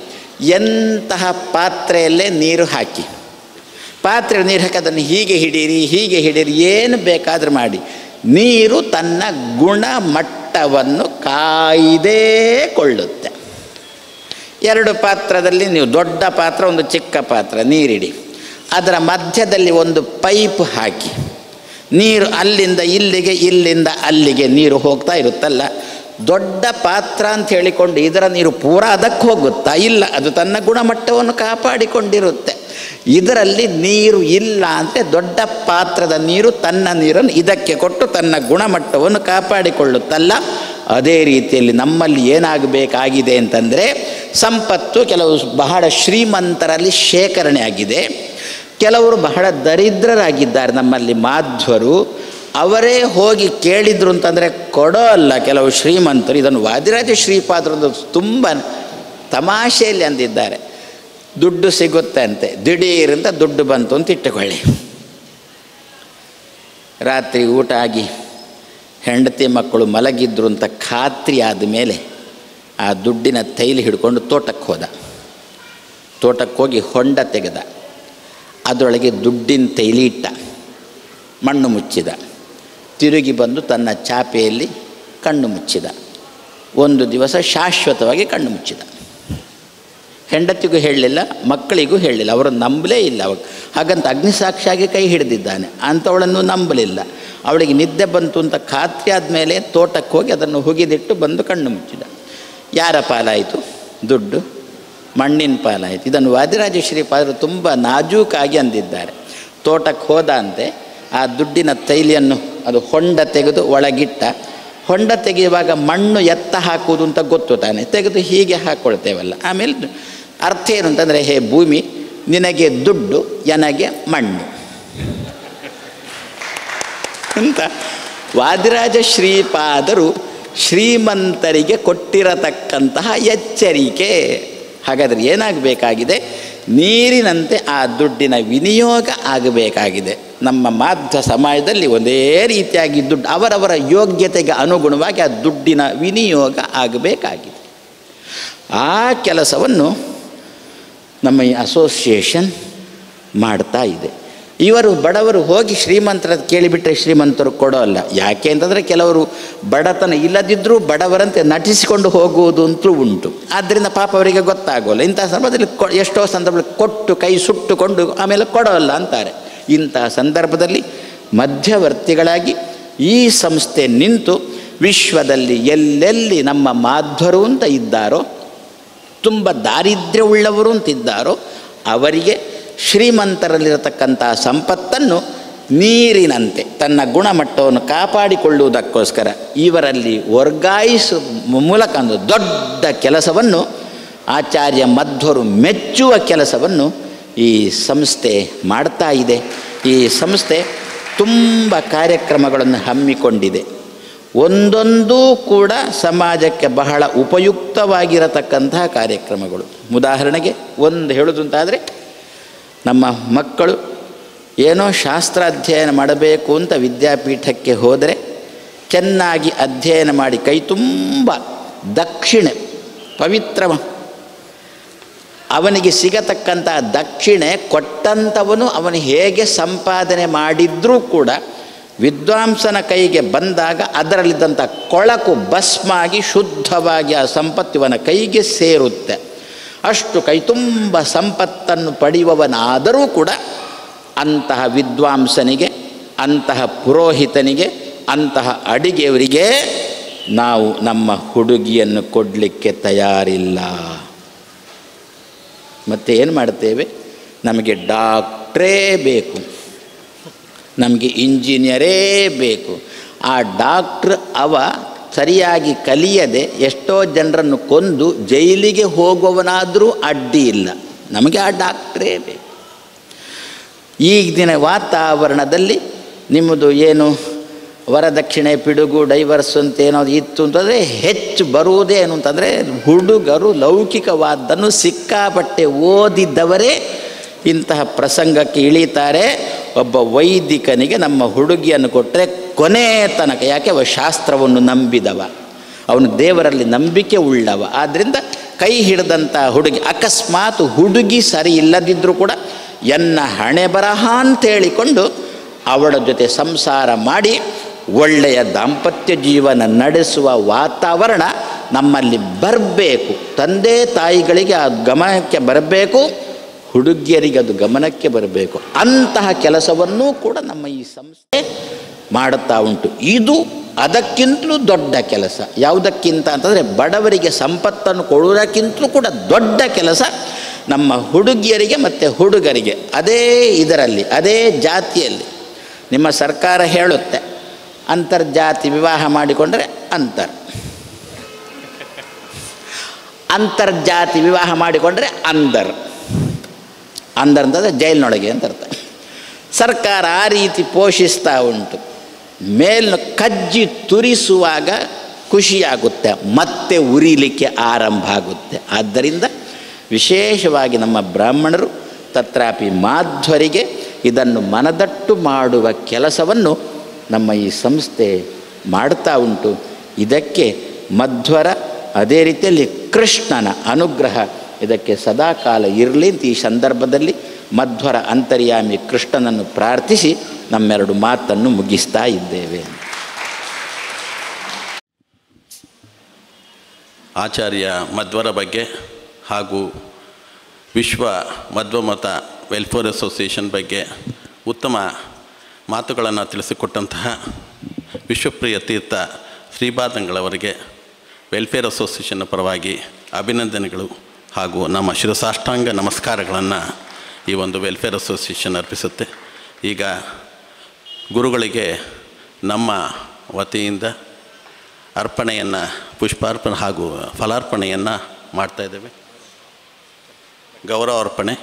ಎಂತಹ ಪಾತ್ರೆಯಲ್ಲೇ ನೀರು ಹಾಕಿ ಪಾತ್ರೆ ನೀರು ಹಾಕಿ ಅದನ್ನು ಹೀಗೆ ಹಿಡೀರಿ ಹೀಗೆ ಹಿಡೀರಿ ಏನು ಬೇಕಾದರೂ ಮಾಡಿ ನೀರು ತನ್ನ ಗುಣಮಟ್ಟವನ್ನು ಕಾಯ್ದೇ ಕೊಳ್ಳುತ್ತೆ ಎರಡು ಪಾತ್ರದಲ್ಲಿ ನೀವು ದೊಡ್ಡ ಪಾತ್ರ ಒಂದು ಚಿಕ್ಕ ಪಾತ್ರ ನೀರಿಡಿ ಅದರ ಮಧ್ಯದಲ್ಲಿ ಒಂದು ಪೈಪ್ ಹಾಕಿ ನೀರು ಅಲ್ಲಿಂದ ಇಲ್ಲಿಗೆ ಇಲ್ಲಿಂದ ಅಲ್ಲಿಗೆ ನೀರು ಹೋಗ್ತಾ ಇರುತ್ತಲ್ಲ ದೊಡ್ಡ ಪಾತ್ರ ಅಂತ ಹೇಳಿಕೊಂಡು ಇದರ ನೀರು ಪೂರಾ ಅದಕ್ಕೆ ಹೋಗುತ್ತಾ ಇಲ್ಲ ಅದು ತನ್ನ ಗುಣಮಟ್ಟವನ್ನು ಕಾಪಾಡಿಕೊಂಡಿರುತ್ತೆ ಇದರಲ್ಲಿ ನೀರು ಇಲ್ಲ ಅಂದರೆ ದೊಡ್ಡ ಪಾತ್ರದ ನೀರು ತನ್ನ ನೀರನ್ನು ಇದಕ್ಕೆ ಕೊಟ್ಟು ತನ್ನ ಗುಣಮಟ್ಟವನ್ನು ಕಾಪಾಡಿಕೊಳ್ಳುತ್ತಲ್ಲ ಅದೇ ರೀತಿಯಲ್ಲಿ ನಮ್ಮಲ್ಲಿ ಏನಾಗಬೇಕಾಗಿದೆ ಅಂತಂದರೆ ಸಂಪತ್ತು ಕೆಲವು ಬಹಳ ಶ್ರೀಮಂತರಲ್ಲಿ ಶೇಖರಣೆ ಆಗಿದೆ ಕೆಲವರು ಬಹಳ ದರಿದ್ರರಾಗಿದ್ದಾರೆ ನಮ್ಮಲ್ಲಿ ಮಾಧ್ವರು ಅವರೇ ಹೋಗಿ ಕೇಳಿದ್ರು ಅಂತಂದರೆ ಕೊಡೋ ಅಲ್ಲ ಕೆಲವು ಶ್ರೀಮಂತರು ಇದನ್ನು ವಾದಿರಾಜ ಶ್ರೀಪಾದರದ್ದು ತುಂಬ ತಮಾಷೆಯಲ್ಲಿ ಅಂದಿದ್ದಾರೆ ದುಡ್ಡು ಸಿಗುತ್ತೆ ಅಂತೆ ದಿಢೀರಂತ ದುಡ್ಡು ಬಂತು ಅಂತ ಇಟ್ಟುಕೊಳ್ಳಿ ರಾತ್ರಿ ಊಟ ಆಗಿ ಹೆಂಡತಿ ಮಕ್ಕಳು ಮಲಗಿದ್ರು ಅಂತ ಖಾತ್ರಿ ಆದ ಮೇಲೆ ಆ ದುಡ್ಡಿನ ತೈಲಿ ಹಿಡ್ಕೊಂಡು ತೋಟಕ್ಕೆ ಹೋದ ತೋಟಕ್ಕೆ ಹೋಗಿ ಹೊಂಡ ತೆಗೆದ ಅದರೊಳಗೆ ದುಡ್ಡಿನ ತೈಲಿ ಇಟ್ಟ ಮಣ್ಣು ಮುಚ್ಚಿದ ತಿರುಗಿ ಬಂದು ತನ್ನ ಚಾಪೆಯಲ್ಲಿ ಕಣ್ಣು ಮುಚ್ಚಿದ ಒಂದು ದಿವಸ ಶಾಶ್ವತವಾಗಿ ಕಣ್ಣು ಮುಚ್ಚಿದ ಹೆಂಡತಿಗೂ ಹೇಳಲಿಲ್ಲ ಮಕ್ಕಳಿಗೂ ಹೇಳಲಿಲ್ಲ ಅವರು ನಂಬಲೇ ಇಲ್ಲ ಅವಾಗ ಹಾಗಂತ ಅಗ್ನಿಸಾಕ್ಷಿಯಾಗಿ ಕೈ ಹಿಡಿದಿದ್ದಾನೆ ಅಂಥವಳನ್ನು ನಂಬಲಿಲ್ಲ ಅವಳಿಗೆ ನಿದ್ದೆ ಬಂತು ಅಂತ ಖಾತ್ರಿ ಆದಮೇಲೆ ತೋಟಕ್ಕೆ ಹೋಗಿ ಅದನ್ನು ಹುಗಿದಿಟ್ಟು ಬಂದು ಕಣ್ಣು ಮುಚ್ಚಿದ ಯಾರ ಪಾಲಾಯಿತು ದುಡ್ಡು ಮಣ್ಣಿನ ಪಾಲಾಯಿತು ಇದನ್ನು ವಾದಿರಾಜ ಶ್ರೀಪಾದರು ತುಂಬ ನಾಜೂಕಾಗಿ ಅಂದಿದ್ದಾರೆ ತೋಟಕ್ಕೆ ಹೋದ ಅಂತೆ ಆ ದುಡ್ಡಿನ ತೈಲಿಯನ್ನು ಅದು ಹೊಂಡ ತೆಗೆದು ಒಳಗಿಟ್ಟ ಹೊಂಡ ತೆಗೆಯುವಾಗ ಮಣ್ಣು ಎತ್ತ ಹಾಕುವುದು ಅಂತ ಗೊತ್ತು ತಾನೆ ತೆಗೆದು ಹೀಗೆ ಹಾಕ್ಕೊಳ್ತೇವಲ್ಲ ಆಮೇಲೆ ಅರ್ಥ ಏನು ಅಂತಂದರೆ ಹೇ ಭೂಮಿ ನಿನಗೆ ದುಡ್ಡು ನನಗೆ ಮಣ್ಣು ಅಂತ ವಾದಿರಾಜ ಶ್ರೀಪಾದರು ಶ್ರೀಮಂತರಿಗೆ ಕೊಟ್ಟಿರತಕ್ಕಂತಹ ಎಚ್ಚರಿಕೆ ಹಾಗಾದರೆ ಏನಾಗಬೇಕಾಗಿದೆ ನೀರಿನಂತೆ ಆ ದುಡ್ಡಿನ ವಿನಿಯೋಗ ಆಗಬೇಕಾಗಿದೆ ನಮ್ಮ ಮಾಧ್ಯ ಸಮಾಜದಲ್ಲಿ ಒಂದೇ ರೀತಿಯಾಗಿ ದುಡ್ಡು ಅವರವರ ಯೋಗ್ಯತೆಗೆ ಅನುಗುಣವಾಗಿ ಆ ದುಡ್ಡಿನ ವಿನಿಯೋಗ ಆಗಬೇಕಾಗಿದೆ ಆ ಕೆಲಸವನ್ನು ನಮ್ಮ ಈ ಅಸೋಸಿಯೇಷನ್ ಮಾಡ್ತಾ ಇದೆ ಇವರು ಬಡವರು ಹೋಗಿ ಶ್ರೀಮಂತರ ಕೇಳಿಬಿಟ್ರೆ ಶ್ರೀಮಂತರು ಕೊಡೋಲ್ಲ ಯಾಕೆ ಅಂತಂದರೆ ಕೆಲವರು ಬಡತನ ಇಲ್ಲದಿದ್ದರೂ ಬಡವರಂತೆ ನಟಿಸಿಕೊಂಡು ಹೋಗುವುದು ಅಂತೂ ಉಂಟು ಆದ್ದರಿಂದ ಪಾಪ ಅವರಿಗೆ ಗೊತ್ತಾಗೋಲ್ಲ ಇಂಥ ಸಂದರ್ಭದಲ್ಲಿ ಕೊ ಎಷ್ಟೋ ಸಂದರ್ಭದಲ್ಲಿ ಕೊಟ್ಟು ಕೈ ಸುಟ್ಟುಕೊಂಡು ಆಮೇಲೆ ಕೊಡೋಲ್ಲ ಅಂತಾರೆ ಇಂತಹ ಸಂದರ್ಭದಲ್ಲಿ ಮಧ್ಯವರ್ತಿಗಳಾಗಿ ಈ ಸಂಸ್ಥೆ ನಿಂತು ವಿಶ್ವದಲ್ಲಿ ಎಲ್ಲೆಲ್ಲಿ ನಮ್ಮ ಮಾಧ್ವರು ಅಂತ ಇದ್ದಾರೋ ತುಂಬ ದಾರಿದ್ರ್ಯವುಳ್ಳವರು ಅಂತಿದ್ದಾರೋ ಅವರಿಗೆ ಶ್ರೀಮಂತರಲ್ಲಿರತಕ್ಕಂಥ ಸಂಪತ್ತನ್ನು ನೀರಿನಂತೆ ತನ್ನ ಗುಣಮಟ್ಟವನ್ನು ಕಾಪಾಡಿಕೊಳ್ಳುವುದಕ್ಕೋಸ್ಕರ ಇವರಲ್ಲಿ ವರ್ಗಾಯಿಸುವ ಮೂಲಕ ಒಂದು ದೊಡ್ಡ ಕೆಲಸವನ್ನು ಆಚಾರ್ಯ ಮಧ್ವರು ಮೆಚ್ಚುವ ಕೆಲಸವನ್ನು ಈ ಸಂಸ್ಥೆ ಮಾಡ್ತಾ ಇದೆ ಈ ಸಂಸ್ಥೆ ತುಂಬ ಕಾರ್ಯಕ್ರಮಗಳನ್ನು ಹಮ್ಮಿಕೊಂಡಿದೆ ಒಂದೊಂದೂ ಕೂಡ ಸಮಾಜಕ್ಕೆ ಬಹಳ ಉಪಯುಕ್ತವಾಗಿರತಕ್ಕಂತಹ ಕಾರ್ಯಕ್ರಮಗಳು ಉದಾಹರಣೆಗೆ ಒಂದು ಹೇಳೋದು ಅಂತಾದರೆ ನಮ್ಮ ಮಕ್ಕಳು ಏನೋ ಶಾಸ್ತ್ರ ಅಧ್ಯಯನ ಮಾಡಬೇಕು ಅಂತ ವಿದ್ಯಾಪೀಠಕ್ಕೆ ಹೋದರೆ ಚೆನ್ನಾಗಿ ಅಧ್ಯಯನ ಮಾಡಿ ಕೈ ತುಂಬ ದಕ್ಷಿಣೆ ಪವಿತ್ರ ಅವನಿಗೆ ಸಿಗತಕ್ಕಂಥ ದಕ್ಷಿಣೆ ಕೊಟ್ಟಂಥವನು ಅವನು ಹೇಗೆ ಸಂಪಾದನೆ ಮಾಡಿದ್ರೂ ಕೂಡ ವಿದ್ವಾಂಸನ ಕೈಗೆ ಬಂದಾಗ ಅದರಲ್ಲಿದ್ದಂಥ ಕೊಳಕು ಭಸ್ಮಾಗಿ ಶುದ್ಧವಾಗಿ ಆ ಸಂಪತ್ತು ಇವನ ಕೈಗೆ ಸೇರುತ್ತೆ ಅಷ್ಟು ಕೈ ತುಂಬ ಸಂಪತ್ತನ್ನು ಪಡೆಯುವವನಾದರೂ ಕೂಡ ಅಂತಹ ವಿದ್ವಾಂಸನಿಗೆ ಅಂತಹ ಪುರೋಹಿತನಿಗೆ ಅಂತಹ ಅಡಿಗೆಯವರಿಗೆ ನಾವು ನಮ್ಮ ಹುಡುಗಿಯನ್ನು ಕೊಡಲಿಕ್ಕೆ ತಯಾರಿಲ್ಲ ಮತ್ತು ಏನು ಮಾಡ್ತೇವೆ ನಮಗೆ ಡಾಕ್ಟ್ರೇ ಬೇಕು ನಮಗೆ ಇಂಜಿನಿಯರೇ ಬೇಕು ಆ ಡಾಕ್ಟ್ರ್ ಅವ ಸರಿಯಾಗಿ ಕಲಿಯದೆ ಎಷ್ಟೋ ಜನರನ್ನು ಕೊಂದು ಜೈಲಿಗೆ ಹೋಗುವವನಾದರೂ ಅಡ್ಡಿ ಇಲ್ಲ ನಮಗೆ ಆ ಡಾಕ್ಟ್ರೇ ಬೇಕು ಈಗಿನ ವಾತಾವರಣದಲ್ಲಿ ನಿಮ್ಮದು ಏನು ವರದಕ್ಷಿಣೆ ಪಿಡುಗು ಡೈವರ್ಸ್ ಅಂತ ಏನೋ ಇತ್ತು ಅಂತಂದರೆ ಹೆಚ್ಚು ಬರುವುದೇನು ಅಂತಂದರೆ ಹುಡುಗರು ಲೌಕಿಕವಾದ್ದನ್ನು ಸಿಕ್ಕಾಪಟ್ಟೆ ಓದಿದ್ದವರೇ ಇಂತಹ ಪ್ರಸಂಗಕ್ಕೆ ಇಳಿತಾರೆ ಒಬ್ಬ ವೈದಿಕನಿಗೆ ನಮ್ಮ ಹುಡುಗಿಯನ್ನು ಕೊಟ್ಟರೆ ಕೊನೆ ತನಕ ಯಾಕೆ ಅವ ಶಾಸ್ತ್ರವನ್ನು ನಂಬಿದವ ಅವನು ದೇವರಲ್ಲಿ ನಂಬಿಕೆ ಉಳ್ಳವ ಆದ್ದರಿಂದ ಕೈ ಹಿಡಿದಂಥ ಹುಡುಗಿ ಅಕಸ್ಮಾತ್ ಹುಡುಗಿ ಸರಿ ಇಲ್ಲದಿದ್ದರೂ ಕೂಡ ಎನ್ನ ಹಣೆ ಬರಹ ಅಂತೇಳಿಕೊಂಡು ಅವಳ ಜೊತೆ ಸಂಸಾರ ಮಾಡಿ ಒಳ್ಳೆಯ ದಾಂಪತ್ಯ ಜೀವನ ನಡೆಸುವ ವಾತಾವರಣ ನಮ್ಮಲ್ಲಿ ಬರಬೇಕು ತಂದೆ ತಾಯಿಗಳಿಗೆ ಆ ಗಮನಕ್ಕೆ ಬರಬೇಕು ಹುಡುಗಿಯರಿಗೆ ಅದು ಗಮನಕ್ಕೆ ಬರಬೇಕು ಅಂತಹ ಕೆಲಸವನ್ನೂ ಕೂಡ ನಮ್ಮ ಈ ಸಂಸ್ಥೆ ಮಾಡುತ್ತಾ ಉಂಟು ಇದು ಅದಕ್ಕಿಂತಲೂ ದೊಡ್ಡ ಕೆಲಸ ಯಾವುದಕ್ಕಿಂತ ಅಂತಂದರೆ ಬಡವರಿಗೆ ಸಂಪತ್ತನ್ನು ಕೊಡುವುದಕ್ಕಿಂತಲೂ ಕೂಡ ದೊಡ್ಡ ಕೆಲಸ ನಮ್ಮ ಹುಡುಗಿಯರಿಗೆ ಮತ್ತು ಹುಡುಗರಿಗೆ ಅದೇ ಇದರಲ್ಲಿ ಅದೇ ಜಾತಿಯಲ್ಲಿ ನಿಮ್ಮ ಸರ್ಕಾರ ಹೇಳುತ್ತೆ ಅಂತರ್ಜಾತಿ ವಿವಾಹ ಮಾಡಿಕೊಂಡರೆ ಅಂತರ್ ಅಂತರ್ಜಾತಿ ವಿವಾಹ ಮಾಡಿಕೊಂಡ್ರೆ ಅಂದರ್ ಅಂದರ್ ಅಂತಂದರೆ ಜೈಲಿನೊಳಗೆ ಅಂತ ಅರ್ಥ ಸರ್ಕಾರ ಆ ರೀತಿ ಪೋಷಿಸ್ತಾ ಉಂಟು ಮೇಲ್ನ ಕಜ್ಜಿ ತುರಿಸುವಾಗ ಖುಷಿಯಾಗುತ್ತೆ ಮತ್ತೆ ಉರಿಲಿಕ್ಕೆ ಆರಂಭ ಆಗುತ್ತೆ ಆದ್ದರಿಂದ ವಿಶೇಷವಾಗಿ ನಮ್ಮ ಬ್ರಾಹ್ಮಣರು ತತ್ರಾಪಿ ಮಾಧ್ವರಿಗೆ ಇದನ್ನು ಮನದಟ್ಟು ಮಾಡುವ ಕೆಲಸವನ್ನು ನಮ್ಮ ಈ ಸಂಸ್ಥೆ ಮಾಡ್ತಾ ಉಂಟು ಇದಕ್ಕೆ ಮಧ್ವರ ಅದೇ ರೀತಿಯಲ್ಲಿ ಕೃಷ್ಣನ ಅನುಗ್ರಹ ಇದಕ್ಕೆ ಸದಾಕಾಲ ಇರಲಿ ಅಂತ ಈ ಸಂದರ್ಭದಲ್ಲಿ ಮಧ್ವರ ಅಂತರ್ಯಾಮಿ ಕೃಷ್ಣನನ್ನು ಪ್ರಾರ್ಥಿಸಿ ನಮ್ಮೆರಡು ಮಾತನ್ನು ಮುಗಿಸ್ತಾ ಇದ್ದೇವೆ ಆಚಾರ್ಯ ಮಧ್ವರ ಬಗ್ಗೆ ಹಾಗೂ ವಿಶ್ವ ಮಧ್ವಮತ ವೆಲ್ಫೇರ್ ಅಸೋಸಿಯೇಷನ್ ಬಗ್ಗೆ ಉತ್ತಮ ಮಾತುಗಳನ್ನು ತಿಳಿಸಿಕೊಟ್ಟಂತಹ ವಿಶ್ವಪ್ರಿಯ ತೀರ್ಥ ಶ್ರೀಪಾದಂಗಳವರಿಗೆ ವೆಲ್ಫೇರ್ ಅಸೋಸಿಯೇಷನ್ನ ಪರವಾಗಿ ಅಭಿನಂದನೆಗಳು ಹಾಗೂ ನಮ್ಮ ಶಿರಸಾಷ್ಟಾಂಗ ನಮಸ್ಕಾರಗಳನ್ನು ಈ ಒಂದು ವೆಲ್ಫೇರ್ ಅಸೋಸಿಯೇಷನ್ ಅರ್ಪಿಸುತ್ತೆ ಈಗ ಗುರುಗಳಿಗೆ ನಮ್ಮ ವತಿಯಿಂದ ಅರ್ಪಣೆಯನ್ನು ಪುಷ್ಪಾರ್ಪಣೆ ಹಾಗೂ ಫಲಾರ್ಪಣೆಯನ್ನು ಮಾಡ್ತಾ ಇದ್ದೇವೆ ಗೌರವ ಅರ್ಪಣೆ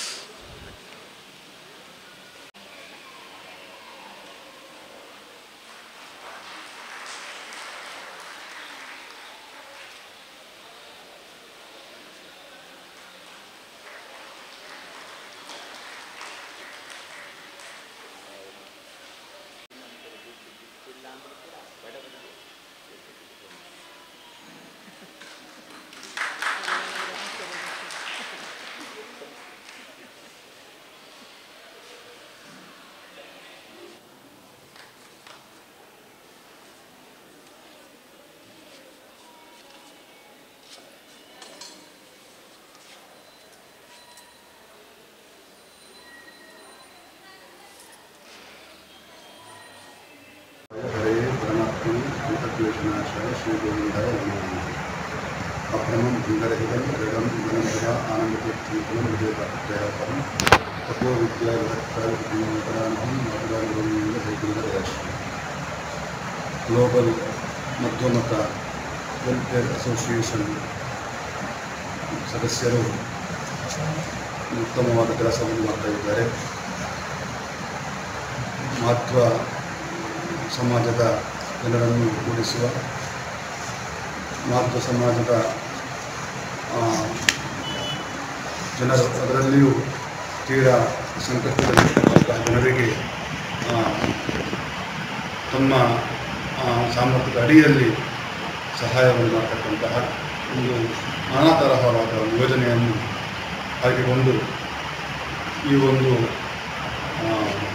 हरे परमात्म अंतक्लेशनाशाय श्री गोविंदाय नमः अभ्रमं भङ्गरहितं दृढं गणपया आनन्दतीर्थं विजयपरं तपो विद्याविरक्तायुक्तिमन्तराणहं मातुरागुरुन्द्रहैग्रीवदयाश्रय ಗ್ಲೋಬಲ್ ಮಧ್ವಮತ ವೆಲ್ಫೇರ್ ಅಸೋಸಿಯೇಷನ್ ಸದಸ್ಯರು ಉತ್ತಮವಾದ ಕೆಲಸವನ್ನು ಮಾಡ್ತಾ ಇದ್ದಾರೆ ಮಹತ್ವ ಸಮಾಜದ ಜನರನ್ನು ಕೂಡಿಸುವ ಮಹತ್ವ ಸಮಾಜದ ಆ, ಜನರು ಅದರಲ್ಲಿಯೂ ತೀರಾ ಸಂಕಷ್ಟದಲ್ಲಿರ್ತಕ್ಕಂತಹ ಜನರಿಗೆ ಆ, ತಮ್ಮ ಆ, ಸಾಮರ್ಥ್ಯದ ಅಡಿಯಲ್ಲಿ ಸಹಾಯವನ್ನು ಮಾಡ್ತಕ್ಕಂತಹ ಒಂದು ನಾನಾ ತರಹವಾದ ಒಂದು ಯೋಜನೆಯನ್ನು ಹಾಕಿಕೊಂಡು ಈ ಒಂದು ಆ,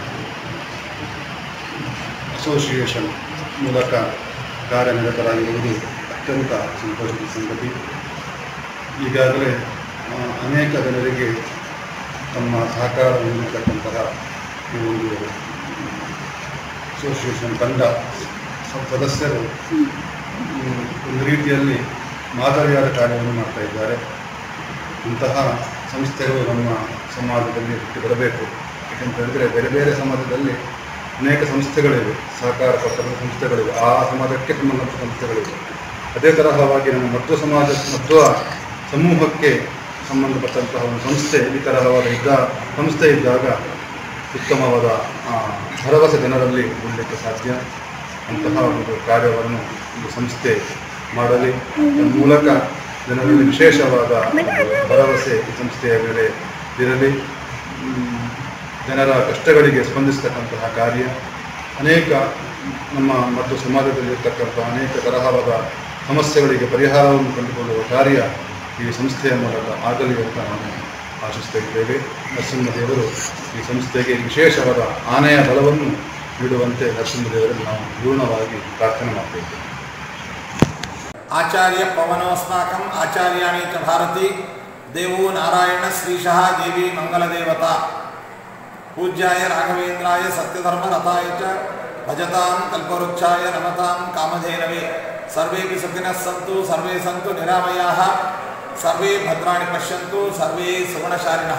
ಅಸೋಸಿಯೇಷನ್ ಮೂಲಕ ಕಾರ್ಯನಿರತರಾಗಿರುವುದು ಅತ್ಯಂತ ಸಂತೋಷದ ಸಂಗತಿ ಈಗಾಗಲೇ ಆ, ಅನೇಕ ಜನರಿಗೆ ತಮ್ಮ ಸಹಕಾರವನ್ನು ನೀಡತಕ್ಕಂತಹ ಈ ಒಂದು ಅಸೋಸಿಯೇಷನ್ ತಂಡ ಸ- ಸದಸ್ಯರು ಮ್, ಒಂದು ರೀತಿಯಲ್ಲಿ ಮಾದರಿಯಾದ ಕಾರ್ಯವನ್ನು ಮಾಡ್ತಾ ಇದ್ದಾರೆ ಇಂತಹ ಸಂಸ್ಥೆಗಳು ನಮ್ಮ ಸಮಾಜದಲ್ಲಿ ಹುಟ್ಟಿ ಬರಬೇಕು ಯಾಕೆಂತ ಹೇಳಿದರೆ ಬೇರೆ ಬೇರೆ ಸಮಾಜದಲ್ಲಿ ಅನೇಕ ಸಂಸ್ಥೆಗಳಿವೆ ಸಹಕಾರ ಪಟ್ಟಣ ಸಂಸ್ಥೆಗಳಿವೆ ಆ ಸಮಾಜಕ್ಕೆ ಸಂಬಂಧಪಟ್ಟ ಸಂಸ್ಥೆಗಳಿವೆ ಅದೇ ತರಹವಾಗಿ ನಮ್ಮ ಮಧ್ವ ಸಮಾಜ ಮಧ್ವ ಸಮೂಹಕ್ಕೆ ಸಂಬಂಧಪಟ್ಟಂತಹ ಒಂದು ಸಂಸ್ಥೆ ಈ ತರಹವಾದ ಇದ್ದ ಸಂಸ್ಥೆ ಇದ್ದಾಗ ಉತ್ತಮವಾದ ಆ, ಭರವಸೆ ಜನರಲ್ಲಿ ಉಳ್ಳಲಿಕ್ಕೆ ಸಾಧ್ಯ ಅಂತಹ ಒಂದು ಕಾರ್ಯವನ್ನು ಒಂದು ಸಂಸ್ಥೆ ಮಾಡಲಿ ತನ್ನ ಮೂಲಕ ಜನರಲ್ಲಿ ವಿಶೇಷವಾದ ಒಂದು ಭರವಸೆ ಈ ಸಂಸ್ಥೆಯ ಮೇಲೆ ಇರಲಿ ಮ್, ಜನರ ಕಷ್ಟಗಳಿಗೆ ಸ್ಪಂದಿಸ್ತಕ್ಕಂತಹ ಕಾರ್ಯ ಅನೇಕ ನಮ್ಮ ಮತ್ತು ಸಮಾಜದಲ್ಲಿರ್ತಕ್ಕಂಥ ಅನೇಕ ತರಹವಾದ ಸಮಸ್ಯೆಗಳಿಗೆ ಪರಿಹಾರವನ್ನು ಕಂಡುಕೊಳ್ಳುವ ಕಾರ್ಯ ಈ ಸಂಸ್ಥೆಯ ಮೂಲಕ ಆಗಲಿ ಅಂತ ನಾವು ಆಶಿಸ್ತಾ ಇದ್ದೇವೆ ನರಸಿಂಹದೇವರು ಈ ಸಂಸ್ಥೆಗೆ ವಿಶೇಷವಾದ ಆನೆಯ ಬಲವನ್ನು ನೀಡುವಂತೆ ನರಸಿಂಹದೇವರಲ್ಲಿ ನಾವು ಪೂರ್ಣವಾಗಿ ಪ್ರಾರ್ಥನೆ ಮಾಡ್ತಾ ಇದ್ದೇವೆ ಆಚಾರ್ಯ ಪವನೋಸ್ಮಾಕಂ ಆಚಾರ್ಯಾಣಿ ಚ ಭಾರತಿ ದೇವೋ ನಾರಾಯಣ ಶ್ರೀಶಃ ದೇವಿ ಮಂಗಲದೇವತಾ ಪೂಜ್ಯಾಯ ರಾಘವೇಂದ್ರಾಯ ಸತ್ಯಧರ್ಮ ರಥಾಯ ಚ ಭಜತಾಂ ಕಲ್ಪವೃಕ್ಷಾಯ ನಮತಾಂ ಕಾಮಧೇನವೇ ಸರ್ವೇಪಿ ಸುಖಿನಃ ಸಂತು ಸರ್ವೇ ಸಂತು ನಿರಾಮಯಾಃ ಸರ್ವೇ ಭದ್ರಾಣಿ ಪಶ್ಯಂತು ಸರ್ವೇ ಸುಗುಣಶಾಲಿನಃ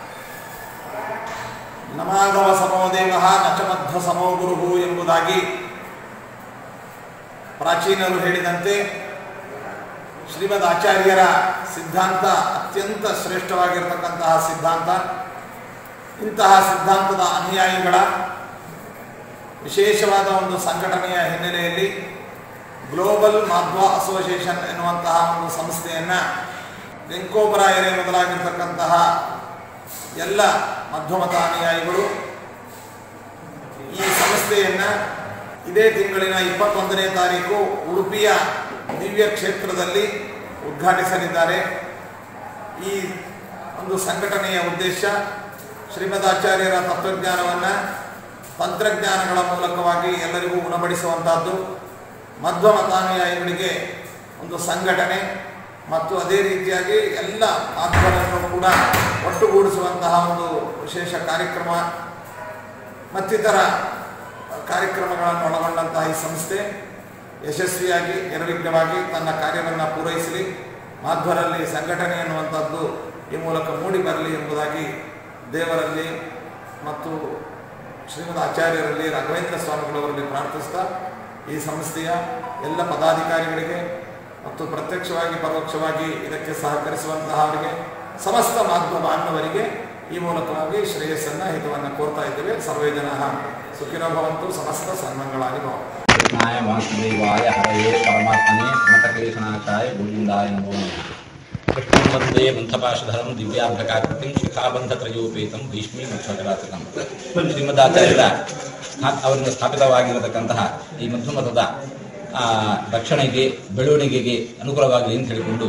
ನಮಾಧವ ಸಮೋ ದೇವಃ ನಚ ಮಧ್ವ ಸಮೋ ಗುರುಹು ಎಂಬುದಾಗಿ ಪ್ರಾಚೀನರು ಹೇಳಿದಂತೆ ಶ್ರೀಮದ್ ಆಚಾರ್ಯರ ಸಿದ್ಧಾಂತ ಅತ್ಯಂತ ಶ್ರೇಷ್ಠವಾಗಿರ್ತಕ್ಕಂತಹ ಸಿದ್ಧಾಂತ ಇಂತಹ ಸಿದ್ಧಾಂತದ ಅನುಯಾಯಿಗಳ ವಿಶೇಷವಾದ ಒಂದು ಸಂಘಟನೆಯ ಹಿನ್ನೆಲೆಯಲ್ಲಿ ಗ್ಲೋಬಲ್ ಮಾಧ್ವ ಅಸೋಸಿಯೇಷನ್ ಎನ್ನುವಂತಹ ಒಂದು ಸಂಸ್ಥೆಯನ್ನು ವೆಂಕೋಬರಾಯರೇ ಮೊದಲಾಗಿರ್ತಕ್ಕಂತಹ ಎಲ್ಲ ಮಧ್ವಮತ ಅನುಯಾಯಿಗಳು ಈ ಸಂಸ್ಥೆಯನ್ನು ಇದೇ ತಿಂಗಳಿನ ಇಪ್ಪತ್ತೊಂದನೇ ತಾರೀಕು ಉಡುಪಿಯ ದಿವ್ಯ ಕ್ಷೇತ್ರದಲ್ಲಿ ಉದ್ಘಾಟಿಸಲಿದ್ದಾರೆ ಈ ಒಂದು ಸಂಘಟನೆಯ ಉದ್ದೇಶ ಶ್ರೀಮದಾಚಾರ್ಯರ ತತ್ವಜ್ಞಾನವನ್ನು ತಂತ್ರಜ್ಞಾನಗಳ ಮೂಲಕವಾಗಿ ಎಲ್ಲರಿಗೂ ಉಣಬಡಿಸುವಂತಹದ್ದು ಮಧ್ವ ಮತಾನುಯಾಯಿಗಳಿಗೆ ಒಂದು ಸಂಘಟನೆ ಮತ್ತು ಅದೇ ರೀತಿಯಾಗಿ ಎಲ್ಲ ಮಾಧ್ಯಮಗಳನ್ನು ಕೂಡ ಒಟ್ಟುಗೂಡಿಸುವಂತಹ ಒಂದು ವಿಶೇಷ ಕಾರ್ಯಕ್ರಮ ಮತ್ತಿತರ ಕಾರ್ಯಕ್ರಮಗಳನ್ನು ಒಳಗೊಂಡಂತಹ ಈ ಸಂಸ್ಥೆ ಯಶಸ್ವಿಯಾಗಿ ನಿರ್ವಿಘ್ನವಾಗಿ ತನ್ನ ಕಾರ್ಯವನ್ನು ಪೂರೈಸಲಿ ಮಾಧ್ವರಲ್ಲಿ ಸಂಘಟನೆ ಎನ್ನುವಂಥದ್ದು ಈ ಮೂಲಕ ಮೂಡಿ ಬರಲಿ ಎಂಬುದಾಗಿ ದೇವರಲ್ಲಿ ಮತ್ತು ಶ್ರೀಮದ್ ಆಚಾರ್ಯರಲ್ಲಿ ರಾಘವೇಂದ್ರ ಸ್ವಾಮಿಗಳವರಲ್ಲಿ ಪ್ರಾರ್ಥಿಸ್ತಾ ಈ ಸಂಸ್ಥೆಯ ಎಲ್ಲ ಪದಾಧಿಕಾರಿಗಳಿಗೆ ಮತ್ತು ಪ್ರತ್ಯಕ್ಷವಾಗಿ ಪರೋಕ್ಷವಾಗಿ ಇದಕ್ಕೆ ಸಹಕರಿಸುವಂತಹ ಅವರಿಗೆ ಸಮಸ್ತ ಮಾಧ್ಯಮ ಬಾಂಧವರಿಗೆ ಈ ಮೂಲಕವಾಗಿ ಶ್ರೇಯಸ್ಸನ್ನು ಹಿತವನ್ನು ಕೋರ್ತಾ ಇದ್ದೇವೆ ಸರ್ವೇ ಜನ ಸುಖಿನೋ ಭವಂತು ಸಮಸ್ತ ಸನ್ಮಂಗಳಾಗಿ ಭವ ಕೃಷ್ಣಾಯ ವಾಸುದೇವಾಯ ಹರಯೇ ಪರಮಾತ್ಮನೇ ಸಮತಕ್ಲೇಶನಾಶಾಯ ಗೋವಿಂದಾಯ ನಮೋ ನಮಃ ಕೃಷ್ಣಂ ವಂದೇ ಮಂಥಪಾಶಧರಂ ದಿವ್ಯಾರ್ಧಕಾಕೃತಿಂ ಶಿಖಾಬಂಧತ್ರಯೋಪೇತಂ ಭೀಷ್ಮಿ ಮುಖ್ಯಕರಾತಕಂ ಶ್ರೀಮದಾಚಾರ್ಯರ ಸ್ಥಾ- ಅವರಿಂದ ಸ್ಥಾಪಿತವಾಗಿರತಕ್ಕಂತಹ ಈ ಮಧ್ಯಮತದ ಆ, ರಕ್ಷಣೆಗೆ ಬೆಳವಣಿಗೆಗೆ ಅನುಕೂಲವಾಗಲಿ ಅಂತ ಹೇಳಿಕೊಂಡು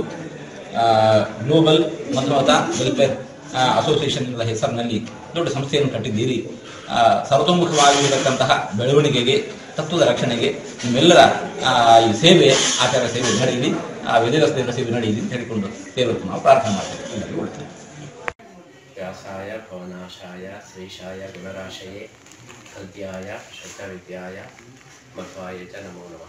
ಗ್ಲೋಬಲ್ ಮಧ್ಯಮತ ವೆಲ್ಫೇರ್ ಅಸೋಸಿಯೇಷನ್ ಎಂಬ ಹೆಸರಿನಲ್ಲಿ ದೊಡ್ಡ ಸಂಸ್ಥೆಯನ್ನು ಕಟ್ಟಿದ್ದೀರಿ ಆ, ಸರ್ವತೋಮುಖವಾಗಿರತಕ್ಕಂತಹ ಬೆಳವಣಿಗೆಗೆ ತತ್ವದ ರಕ್ಷಣೆಗೆ ನಿಮ್ಮೆಲ್ಲರ ಆ, ಈ ಸೇವೆ ಆಚಾರ ಸೇವೆ ನಡೆಯಲಿ ಆ ವೇದರಸ್ತೆಯ ಸೇವೆ ನಡೆಯಲಿ ಅಂತ ಹೇಳಿಕೊಂಡು ದೇವರನ್ನು ನಾವು ಪ್ರಾರ್ಥನೆ ಮಾಡ್ತೇವೆ ಎಲ್ಲರಿಗೂ ಒಳ್ಳೆಯದು. ವ್ಯಾಸಾಯ ಭವನಾಶಾಯ ಶ್ರೀಶಾಯ ಗುಣರಾಶಯೇ ಹೃದಯಾಯ ಶಬ್ದವಿದ್ಯಾಯ ಮಧ್ವಾಯ ಚ ನಮೋ ನಮಃ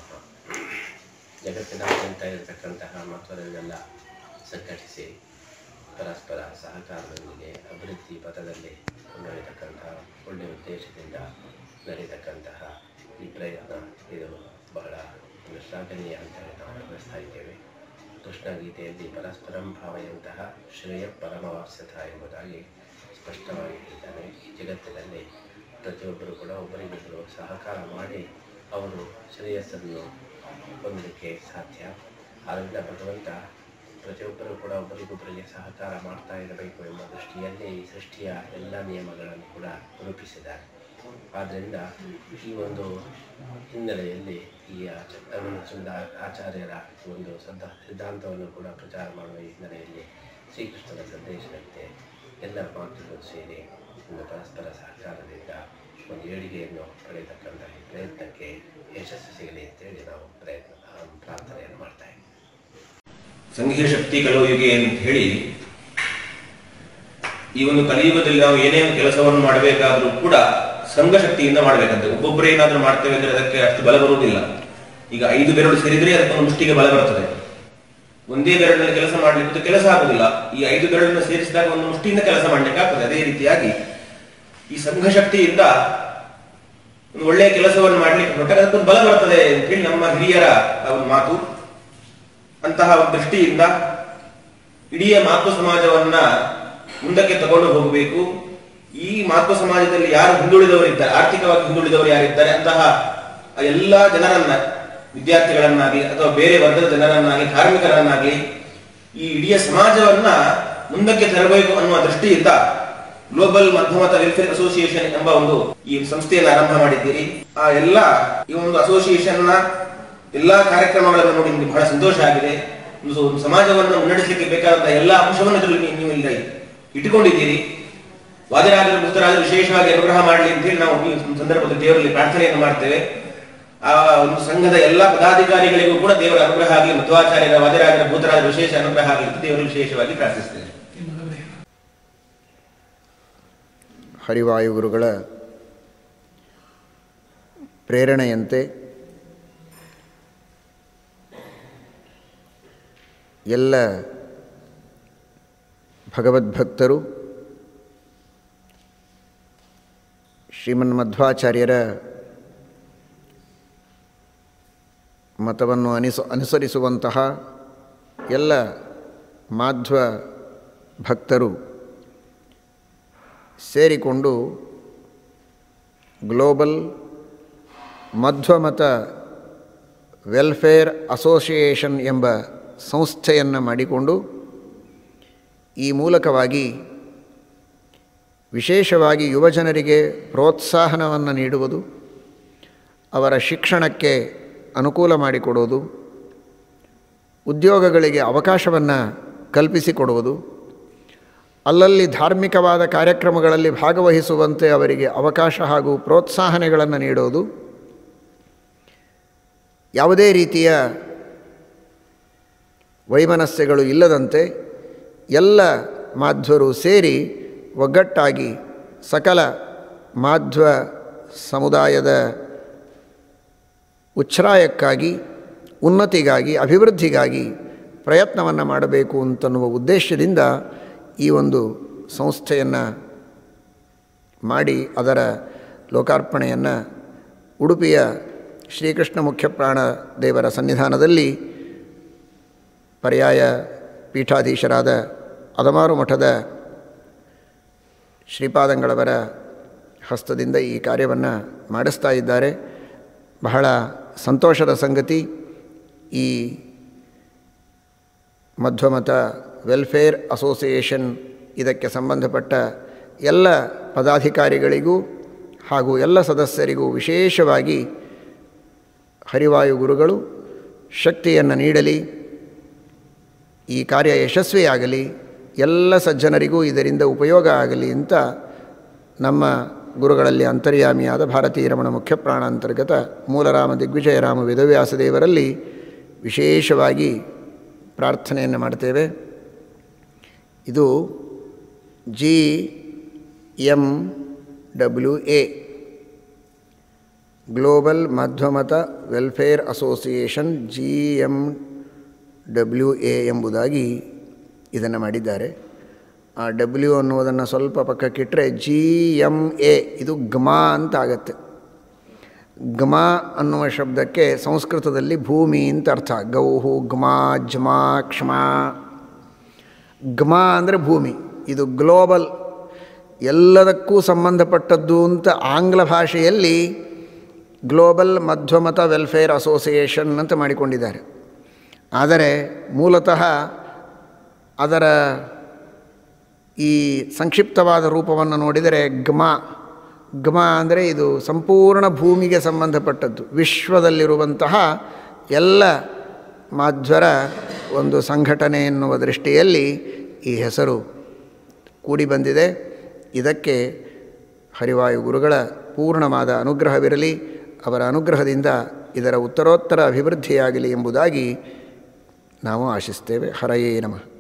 ಜಗತ್ತಿನಾದ್ಯಂತ ಇರತಕ್ಕಂತಹ ಮಧ್ವರನ್ನೆಲ್ಲ ಸಂಘಟಿಸಿ ಪರಸ್ಪರ ಸಹಕಾರದೊಂದಿಗೆ ಅಭಿವೃದ್ಧಿ ಪಥದಲ್ಲಿ ಕೊಂಡೊಯ್ಯತಕ್ಕಂತಹ ಒಳ್ಳೆಯ ಉದ್ದೇಶದಿಂದ ನಡೆಯತಕ್ಕಂತಹ ಈ ಪ್ರಯತ್ನ ಇದು ಬಹಳ ಒಂದು ಶ್ಲಾಘನೀಯ ಅಂತ ಹೇಳಿ ನಾವು ಗಮನಿಸ್ತಾ ಇದ್ದೇವೆ ಕೃಷ್ಣ ಗೀತೆಯಲ್ಲಿ ಪರಸ್ಪರಂ ಭಾವಯಂತಹ ಶ್ರೇಯ ಪರಮವಾಸ್ಯತ ಎಂಬುದಾಗಿ ಸ್ಪಷ್ಟವಾಗಿ ಹೇಳಿದ್ದಾನೆ ಈ ಜಗತ್ತಿನಲ್ಲಿ ಪ್ರತಿಯೊಬ್ಬರು ಕೂಡ ಒಬ್ಬರಿಗೊಬ್ಬರು ಸಹಕಾರ ಮಾಡಿ ಅವರು ಶ್ರೇಯಸ್ಸನ್ನು ಹೊಂದಲಿಕ್ಕೆ ಸಾಧ್ಯ ಆದ್ದರಿಂದ ಭಗವಂತ ಪ್ರತಿಯೊಬ್ಬರು ಕೂಡ ಒಬ್ಬರಿಗೊಬ್ಬರಿಗೆ ಸಹಕಾರ ಮಾಡ್ತಾ ಇರಬೇಕು ಎಂಬ ದೃಷ್ಟಿಯಲ್ಲಿ ಈ ಸೃಷ್ಟಿಯ ಎಲ್ಲ ನಿಯಮಗಳನ್ನು ಕೂಡ ರೂಪಿಸಿದ್ದಾರೆ ಆದ್ದರಿಂದ ಈ ಒಂದು ಹಿನ್ನೆಲೆಯಲ್ಲಿ ಈ ಚಂದ ಆಚಾರ್ಯರ ಒಂದು ಸದ್ದ ಸಿದ್ಧಾಂತವನ್ನು ಕೂಡ ಪ್ರಚಾರ ಮಾಡುವ ಈ ಹಿನ್ನೆಲೆಯಲ್ಲಿ ಶ್ರೀಕೃಷ್ಣನ ಸಂದೇಶದಂತೆ ಎಲ್ಲ ಮಾತುಗಳು ಸೇರಿ ಒಂದು ಪರಸ್ಪರ ಸಹಕಾರದಿಂದ ಒಂದು ಏಳಿಗೆಯನ್ನು ಪಡೆಯತಕ್ಕಂಥ ಈ ಪ್ರಯತ್ನಕ್ಕೆ ಯಶಸ್ಸು ಸಿಗಲಿ ಅಂತೇಳಿ ನಾವು ಪ್ರಯತ್ನ ಆ, ಪ್ರಾರ್ಥನೆಯನ್ನು ಮಾಡ್ತಾ ಇದ್ದೀವಿ ಸಂಘೀಯ ಶಕ್ತಿ ಕಲಯುಗೆ ಅಂತ ಹೇಳಿ ಈ ಒಂದು ಕಲಿಯುಗದಲ್ಲಿ ನಾವು ಏನೇ ಒಂದು ಕೆಲಸವನ್ನು ಮಾಡಬೇಕಾದ್ರೂ ಕೂಡ ಸಂಘ ಶಕ್ತಿಯಿಂದ ಮಾಡಬೇಕಂತೆ ಒಬ್ಬೊಬ್ಬರೇ ಏನಾದ್ರೂ ಮಾಡ್ತೇವೆ ಅಂದ್ರೆ ಅದಕ್ಕೆ ಅಷ್ಟು ಬಲ ಬರುವುದಿಲ್ಲ ಈಗ ಐದು ಬೆರಳು ಸೇರಿದ್ರೆ ಅದಕ್ಕೊಂದು ಮುಷ್ಟಿಗೆ ಬಲ ಬರ್ತದೆ ಒಂದೇ ಬೆರಳಿನಲ್ಲಿ ಕೆಲಸ ಮಾಡ್ಲಿಕ್ಕೆ ಕೆಲಸ ಆಗುದಿಲ್ಲ ಈ ಐದು ಬೆರಳನ್ನು ಸೇರಿಸಿದಾಗ ಒಂದು ಮುಷ್ಟಿಯಿಂದ ಕೆಲಸ ಮಾಡ್ಲಿಕ್ಕೆ ಆಗ್ತದೆ ಅದೇ ರೀತಿಯಾಗಿ ಈ ಸಂಘ ಶಕ್ತಿಯಿಂದ ಒಂದು ಒಳ್ಳೆಯ ಕೆಲಸವನ್ನು ಮಾಡ್ಲಿಕ್ಕೆ ಹೊರಟಾಗ ಅದಕ್ಕೊಂದು ಬಲ ಬರ್ತದೆ ಅಂತ ಹೇಳಿ ನಮ್ಮ ಹಿರಿಯರ ಆ ಒಂದು ಮಾತು ಅಂತಹ ಒಂದು ದೃಷ್ಟಿಯಿಂದ ಇಡೀ ಮಾತೃ ಸಮಾಜವನ್ನ ಮುಂದಕ್ಕೆ ತಗೊಂಡು ಹೋಗಬೇಕು ಈ ಮಾತೃ ಸಮಾಜದಲ್ಲಿ ಯಾರು ಹಿಂದುಳಿದವರಿದ್ದಾರೆ ಆರ್ಥಿಕವಾಗಿ ಹಿಂದುಳಿದವರು ಯಾರಿದ್ದಾರೆ ಅಂತಹ ಆ ಎಲ್ಲಾ ಜನರನ್ನ ವಿದ್ಯಾರ್ಥಿಗಳನ್ನಾಗಲಿ ಅಥವಾ ಬೇರೆ ವರ್ಗದ ಜನರನ್ನಾಗಲಿ ಕಾರ್ಮಿಕರನ್ನಾಗಲಿ ಈ ಇಡೀ ಸಮಾಜವನ್ನ ಮುಂದಕ್ಕೆ ತರಬೇಕು ಅನ್ನುವ ದೃಷ್ಟಿಯಿಂದ ಗ್ಲೋಬಲ್ ಮಧ್ಯಮತ ವೆಲ್ಫೇರ್ ಅಸೋಸಿಯೇಷನ್ ಎಂಬ ಒಂದು ಈ ಸಂಸ್ಥೆಯನ್ನು ಆರಂಭ ಮಾಡಿದ್ದೀರಿ ಆ ಎಲ್ಲ ಈ ಒಂದು ಅಸೋಸಿಯೇಷನ್ ನ ಎಲ್ಲಾ ಕಾರ್ಯಕ್ರಮಗಳನ್ನು ನೋಡಿ ನಿಮಗೆ ಬಹಳ ಸಂತೋಷ ಆಗಿದೆ ಒಂದು ಒಂದು ಸಮಾಜವನ್ನು ಮುನ್ನಡೆಸಲಿಕ್ಕೆ ಬೇಕಾದಂತಹ ಎಲ್ಲ ಅಂಶವನ್ನು ಇದರಲ್ಲಿ ನೀವು- ನೀವು ಇಲ್ಲಿ ಇಟ್ಟುಕೊಂಡಿದ್ದೀರಿ ವಾದರಾಜರು ಮೃತರಾಜರು ವಿಶೇಷವಾಗಿ ಅನುಗ್ರಹ ಮಾಡಲಿ ಅಂತ ಹೇಳಿ ನಾವು ಈ ಸಂದರ್ಭದಲ್ಲಿ ದೇವರಲ್ಲಿ ಪ್ರಾರ್ಥನೆಯನ್ನು ಮಾಡ್ತೇವೆ ಆ ಒಂದು ಸಂಘದ ಎಲ್ಲ ಪದಾಧಿಕಾರಿಗಳಿಗೂ ಕೂಡ ದೇವರ ಅನುಗ್ರಹ ಆಗಲಿ ಮಧ್ವಾಚಾರ್ಯರ ವಾದರಾಜರ ಭೂತರಾಜರ ವಿಶೇಷ ಅನುಗ್ರಹ ಆಗಲಿ ಅಂತ ದೇವರಲ್ಲಿ ವಿಶೇಷವಾಗಿ ಪ್ರಾರ್ಥಿಸ್ತೇವೆ ಹರಿವಾಯು ಗುರುಗಳ ಪ್ರೇರಣೆಯಂತೆ ಎಲ್ಲ ಭಗವದ್ಭಕ್ತರು ಶ್ರೀಮನ್ಮಧ್ವಾಚಾರ್ಯರ ಮತವನ್ನು ಅನಿಸ ಅನುಸರಿಸುವಂತಹ ಎಲ್ಲ ಮಾಧ್ವ ಭಕ್ತರು ಸೇರಿಕೊಂಡು ಗ್ಲೋಬಲ್ ಮಧ್ವಮತ ವೆಲ್ಫೇರ್ ಅಸೋಸಿಯೇಷನ್ ಎಂಬ ಸಂಸ್ಥೆಯನ್ನು ಮಾಡಿಕೊಂಡು ಈ ಮೂಲಕವಾಗಿ ವಿಶೇಷವಾಗಿ ಯುವಜನರಿಗೆ ಪ್ರೋತ್ಸಾಹನವನ್ನು ನೀಡುವುದು ಅವರ ಶಿಕ್ಷಣಕ್ಕೆ ಅನುಕೂಲ ಮಾಡಿಕೊಡುವುದು ಉದ್ಯೋಗಗಳಿಗೆ ಅವಕಾಶವನ್ನು ಕಲ್ಪಿಸಿಕೊಡುವುದು ಅಲ್ಲಲ್ಲಿ ಧಾರ್ಮಿಕವಾದ ಕಾರ್ಯಕ್ರಮಗಳಲ್ಲಿ ಭಾಗವಹಿಸುವಂತೆ ಅವರಿಗೆ ಅವಕಾಶ ಹಾಗೂ ಪ್ರೋತ್ಸಾಹನೆಗಳನ್ನು ನೀಡೋದು ಯಾವುದೇ ರೀತಿಯ ವೈಮನಸ್ಯಗಳು ಇಲ್ಲದಂತೆ ಎಲ್ಲ ಮಾಧ್ವರು ಸೇರಿ ಒಗ್ಗಟ್ಟಾಗಿ ಸಕಲ ಮಾಧ್ವ ಸಮುದಾಯದ ಉಚ್ಛ್ರಾಯಕ್ಕಾಗಿ ಉನ್ನತಿಗಾಗಿ ಅಭಿವೃದ್ಧಿಗಾಗಿ ಪ್ರಯತ್ನವನ್ನು ಮಾಡಬೇಕು ಅಂತನ್ನುವ ಉದ್ದೇಶದಿಂದ ಈ ಒಂದು ಸಂಸ್ಥೆಯನ್ನು ಮಾಡಿ ಅದರ ಲೋಕಾರ್ಪಣೆಯನ್ನು ಉಡುಪಿಯ ಶ್ರೀಕೃಷ್ಣ ಮುಖ್ಯಪ್ರಾಣ ದೇವರ ಸನ್ನಿಧಾನದಲ್ಲಿ ಪರ್ಯಾಯ ಪೀಠಾಧೀಶರಾದ ಅದಮಾರು ಮಠದ ಶ್ರೀಪಾದಂಗಳವರ ಹಸ್ತದಿಂದ ಈ ಕಾರ್ಯವನ್ನು ಮಾಡಿಸ್ತಾ ಇದ್ದಾರೆ ಬಹಳ ಸಂತೋಷದ ಸಂಗತಿ ಈ ಮಧ್ವಮತ ವೆಲ್ಫೇರ್ ಅಸೋಸಿಯೇಷನ್ ಇದಕ್ಕೆ ಸಂಬಂಧಪಟ್ಟ ಎಲ್ಲ ಪದಾಧಿಕಾರಿಗಳಿಗೂ ಹಾಗೂ ಎಲ್ಲ ಸದಸ್ಯರಿಗೂ ವಿಶೇಷವಾಗಿ ಹರಿವಾಯು ಗುರುಗಳು ಶಕ್ತಿಯನ್ನು ನೀಡಲಿ ಈ ಕಾರ್ಯ ಯಶಸ್ವಿಯಾಗಲಿ ಎಲ್ಲ ಸಜ್ಜನರಿಗೂ ಇದರಿಂದ ಉಪಯೋಗ ಆಗಲಿ ಅಂತ ನಮ್ಮ ಗುರುಗಳಲ್ಲಿ ಅಂತರ್ಯಾಮಿಯಾದ ಭಾರತೀಯ ರಮಣ ಮುಖ್ಯ ಪ್ರಾಣಾಂತರ್ಗತ ಮೂಲರಾಮ ದಿಗ್ವಿಜಯರಾಮ ವೇದವ್ಯಾಸದೇವರಲ್ಲಿ ವಿಶೇಷವಾಗಿ ಪ್ರಾರ್ಥನೆಯನ್ನು ಮಾಡ್ತೇವೆ ಇದು G M W A global Madhvamata welfare association G M W A ಎಂಬುದಾಗಿ ಇದನ್ನು ಮಾಡಿದ್ದಾರೆ ಆ ಡಬ್ಲ್ಯೂ ಅನ್ನುವುದನ್ನು ಸ್ವಲ್ಪ ಪಕ್ಕಕ್ಕಿಟ್ಟರೆ ಜಿ ಎಮ್ ಎ ಇದು ಗಮ ಅಂತ ಆಗತ್ತೆ ಗಮ ಅನ್ನುವ ಶಬ್ದಕ್ಕೆ ಸಂಸ್ಕೃತದಲ್ಲಿ ಭೂಮಿ ಅಂತ ಅರ್ಥ ಗೌಹು ಗಮ ಜ್ಮ ಕ್ಷಮ ಗಮ ಅಂದರೆ ಭೂಮಿ ಇದು ಗ್ಲೋಬಲ್ ಎಲ್ಲದಕ್ಕೂ ಸಂಬಂಧಪಟ್ಟದ್ದು ಅಂತ ಆಂಗ್ಲ ಭಾಷೆಯಲ್ಲಿ ಗ್ಲೋಬಲ್ ಮಧ್ವಮತ ವೆಲ್ಫೇರ್ ಅಸೋಸಿಯೇಷನ್ ಅಂತ ಮಾಡಿಕೊಂಡಿದ್ದಾರೆ ಆದರೆ ಮೂಲತಃ ಅದರ ಈ ಸಂಕ್ಷಿಪ್ತವಾದ ರೂಪವನ್ನು ನೋಡಿದರೆ ಗಮ ಗಮ ಅಂದರೆ ಇದು ಸಂಪೂರ್ಣ ಭೂಮಿಗೆ ಸಂಬಂಧಪಟ್ಟದ್ದು ವಿಶ್ವದಲ್ಲಿರುವಂತಹ ಎಲ್ಲ ಮಾಧ್ವರ ಒಂದು ಸಂಘಟನೆ ಎನ್ನುವ ದೃಷ್ಟಿಯಲ್ಲಿ ಈ ಹೆಸರು ಕೂಡಿ ಬಂದಿದೆ ಇದಕ್ಕೆ ಹರಿವಾಯು ಗುರುಗಳ ಪೂರ್ಣವಾದ ಅನುಗ್ರಹವಿರಲಿ ಅವರ ಅನುಗ್ರಹದಿಂದ ಇದರ ಉತ್ತರೋತ್ತರ ಅಭಿವೃದ್ಧಿಯಾಗಲಿ ಎಂಬುದಾಗಿ ನಾವು ಆಶಿಸ್ತೇವೆ ಹರಯೇ ನಮಃ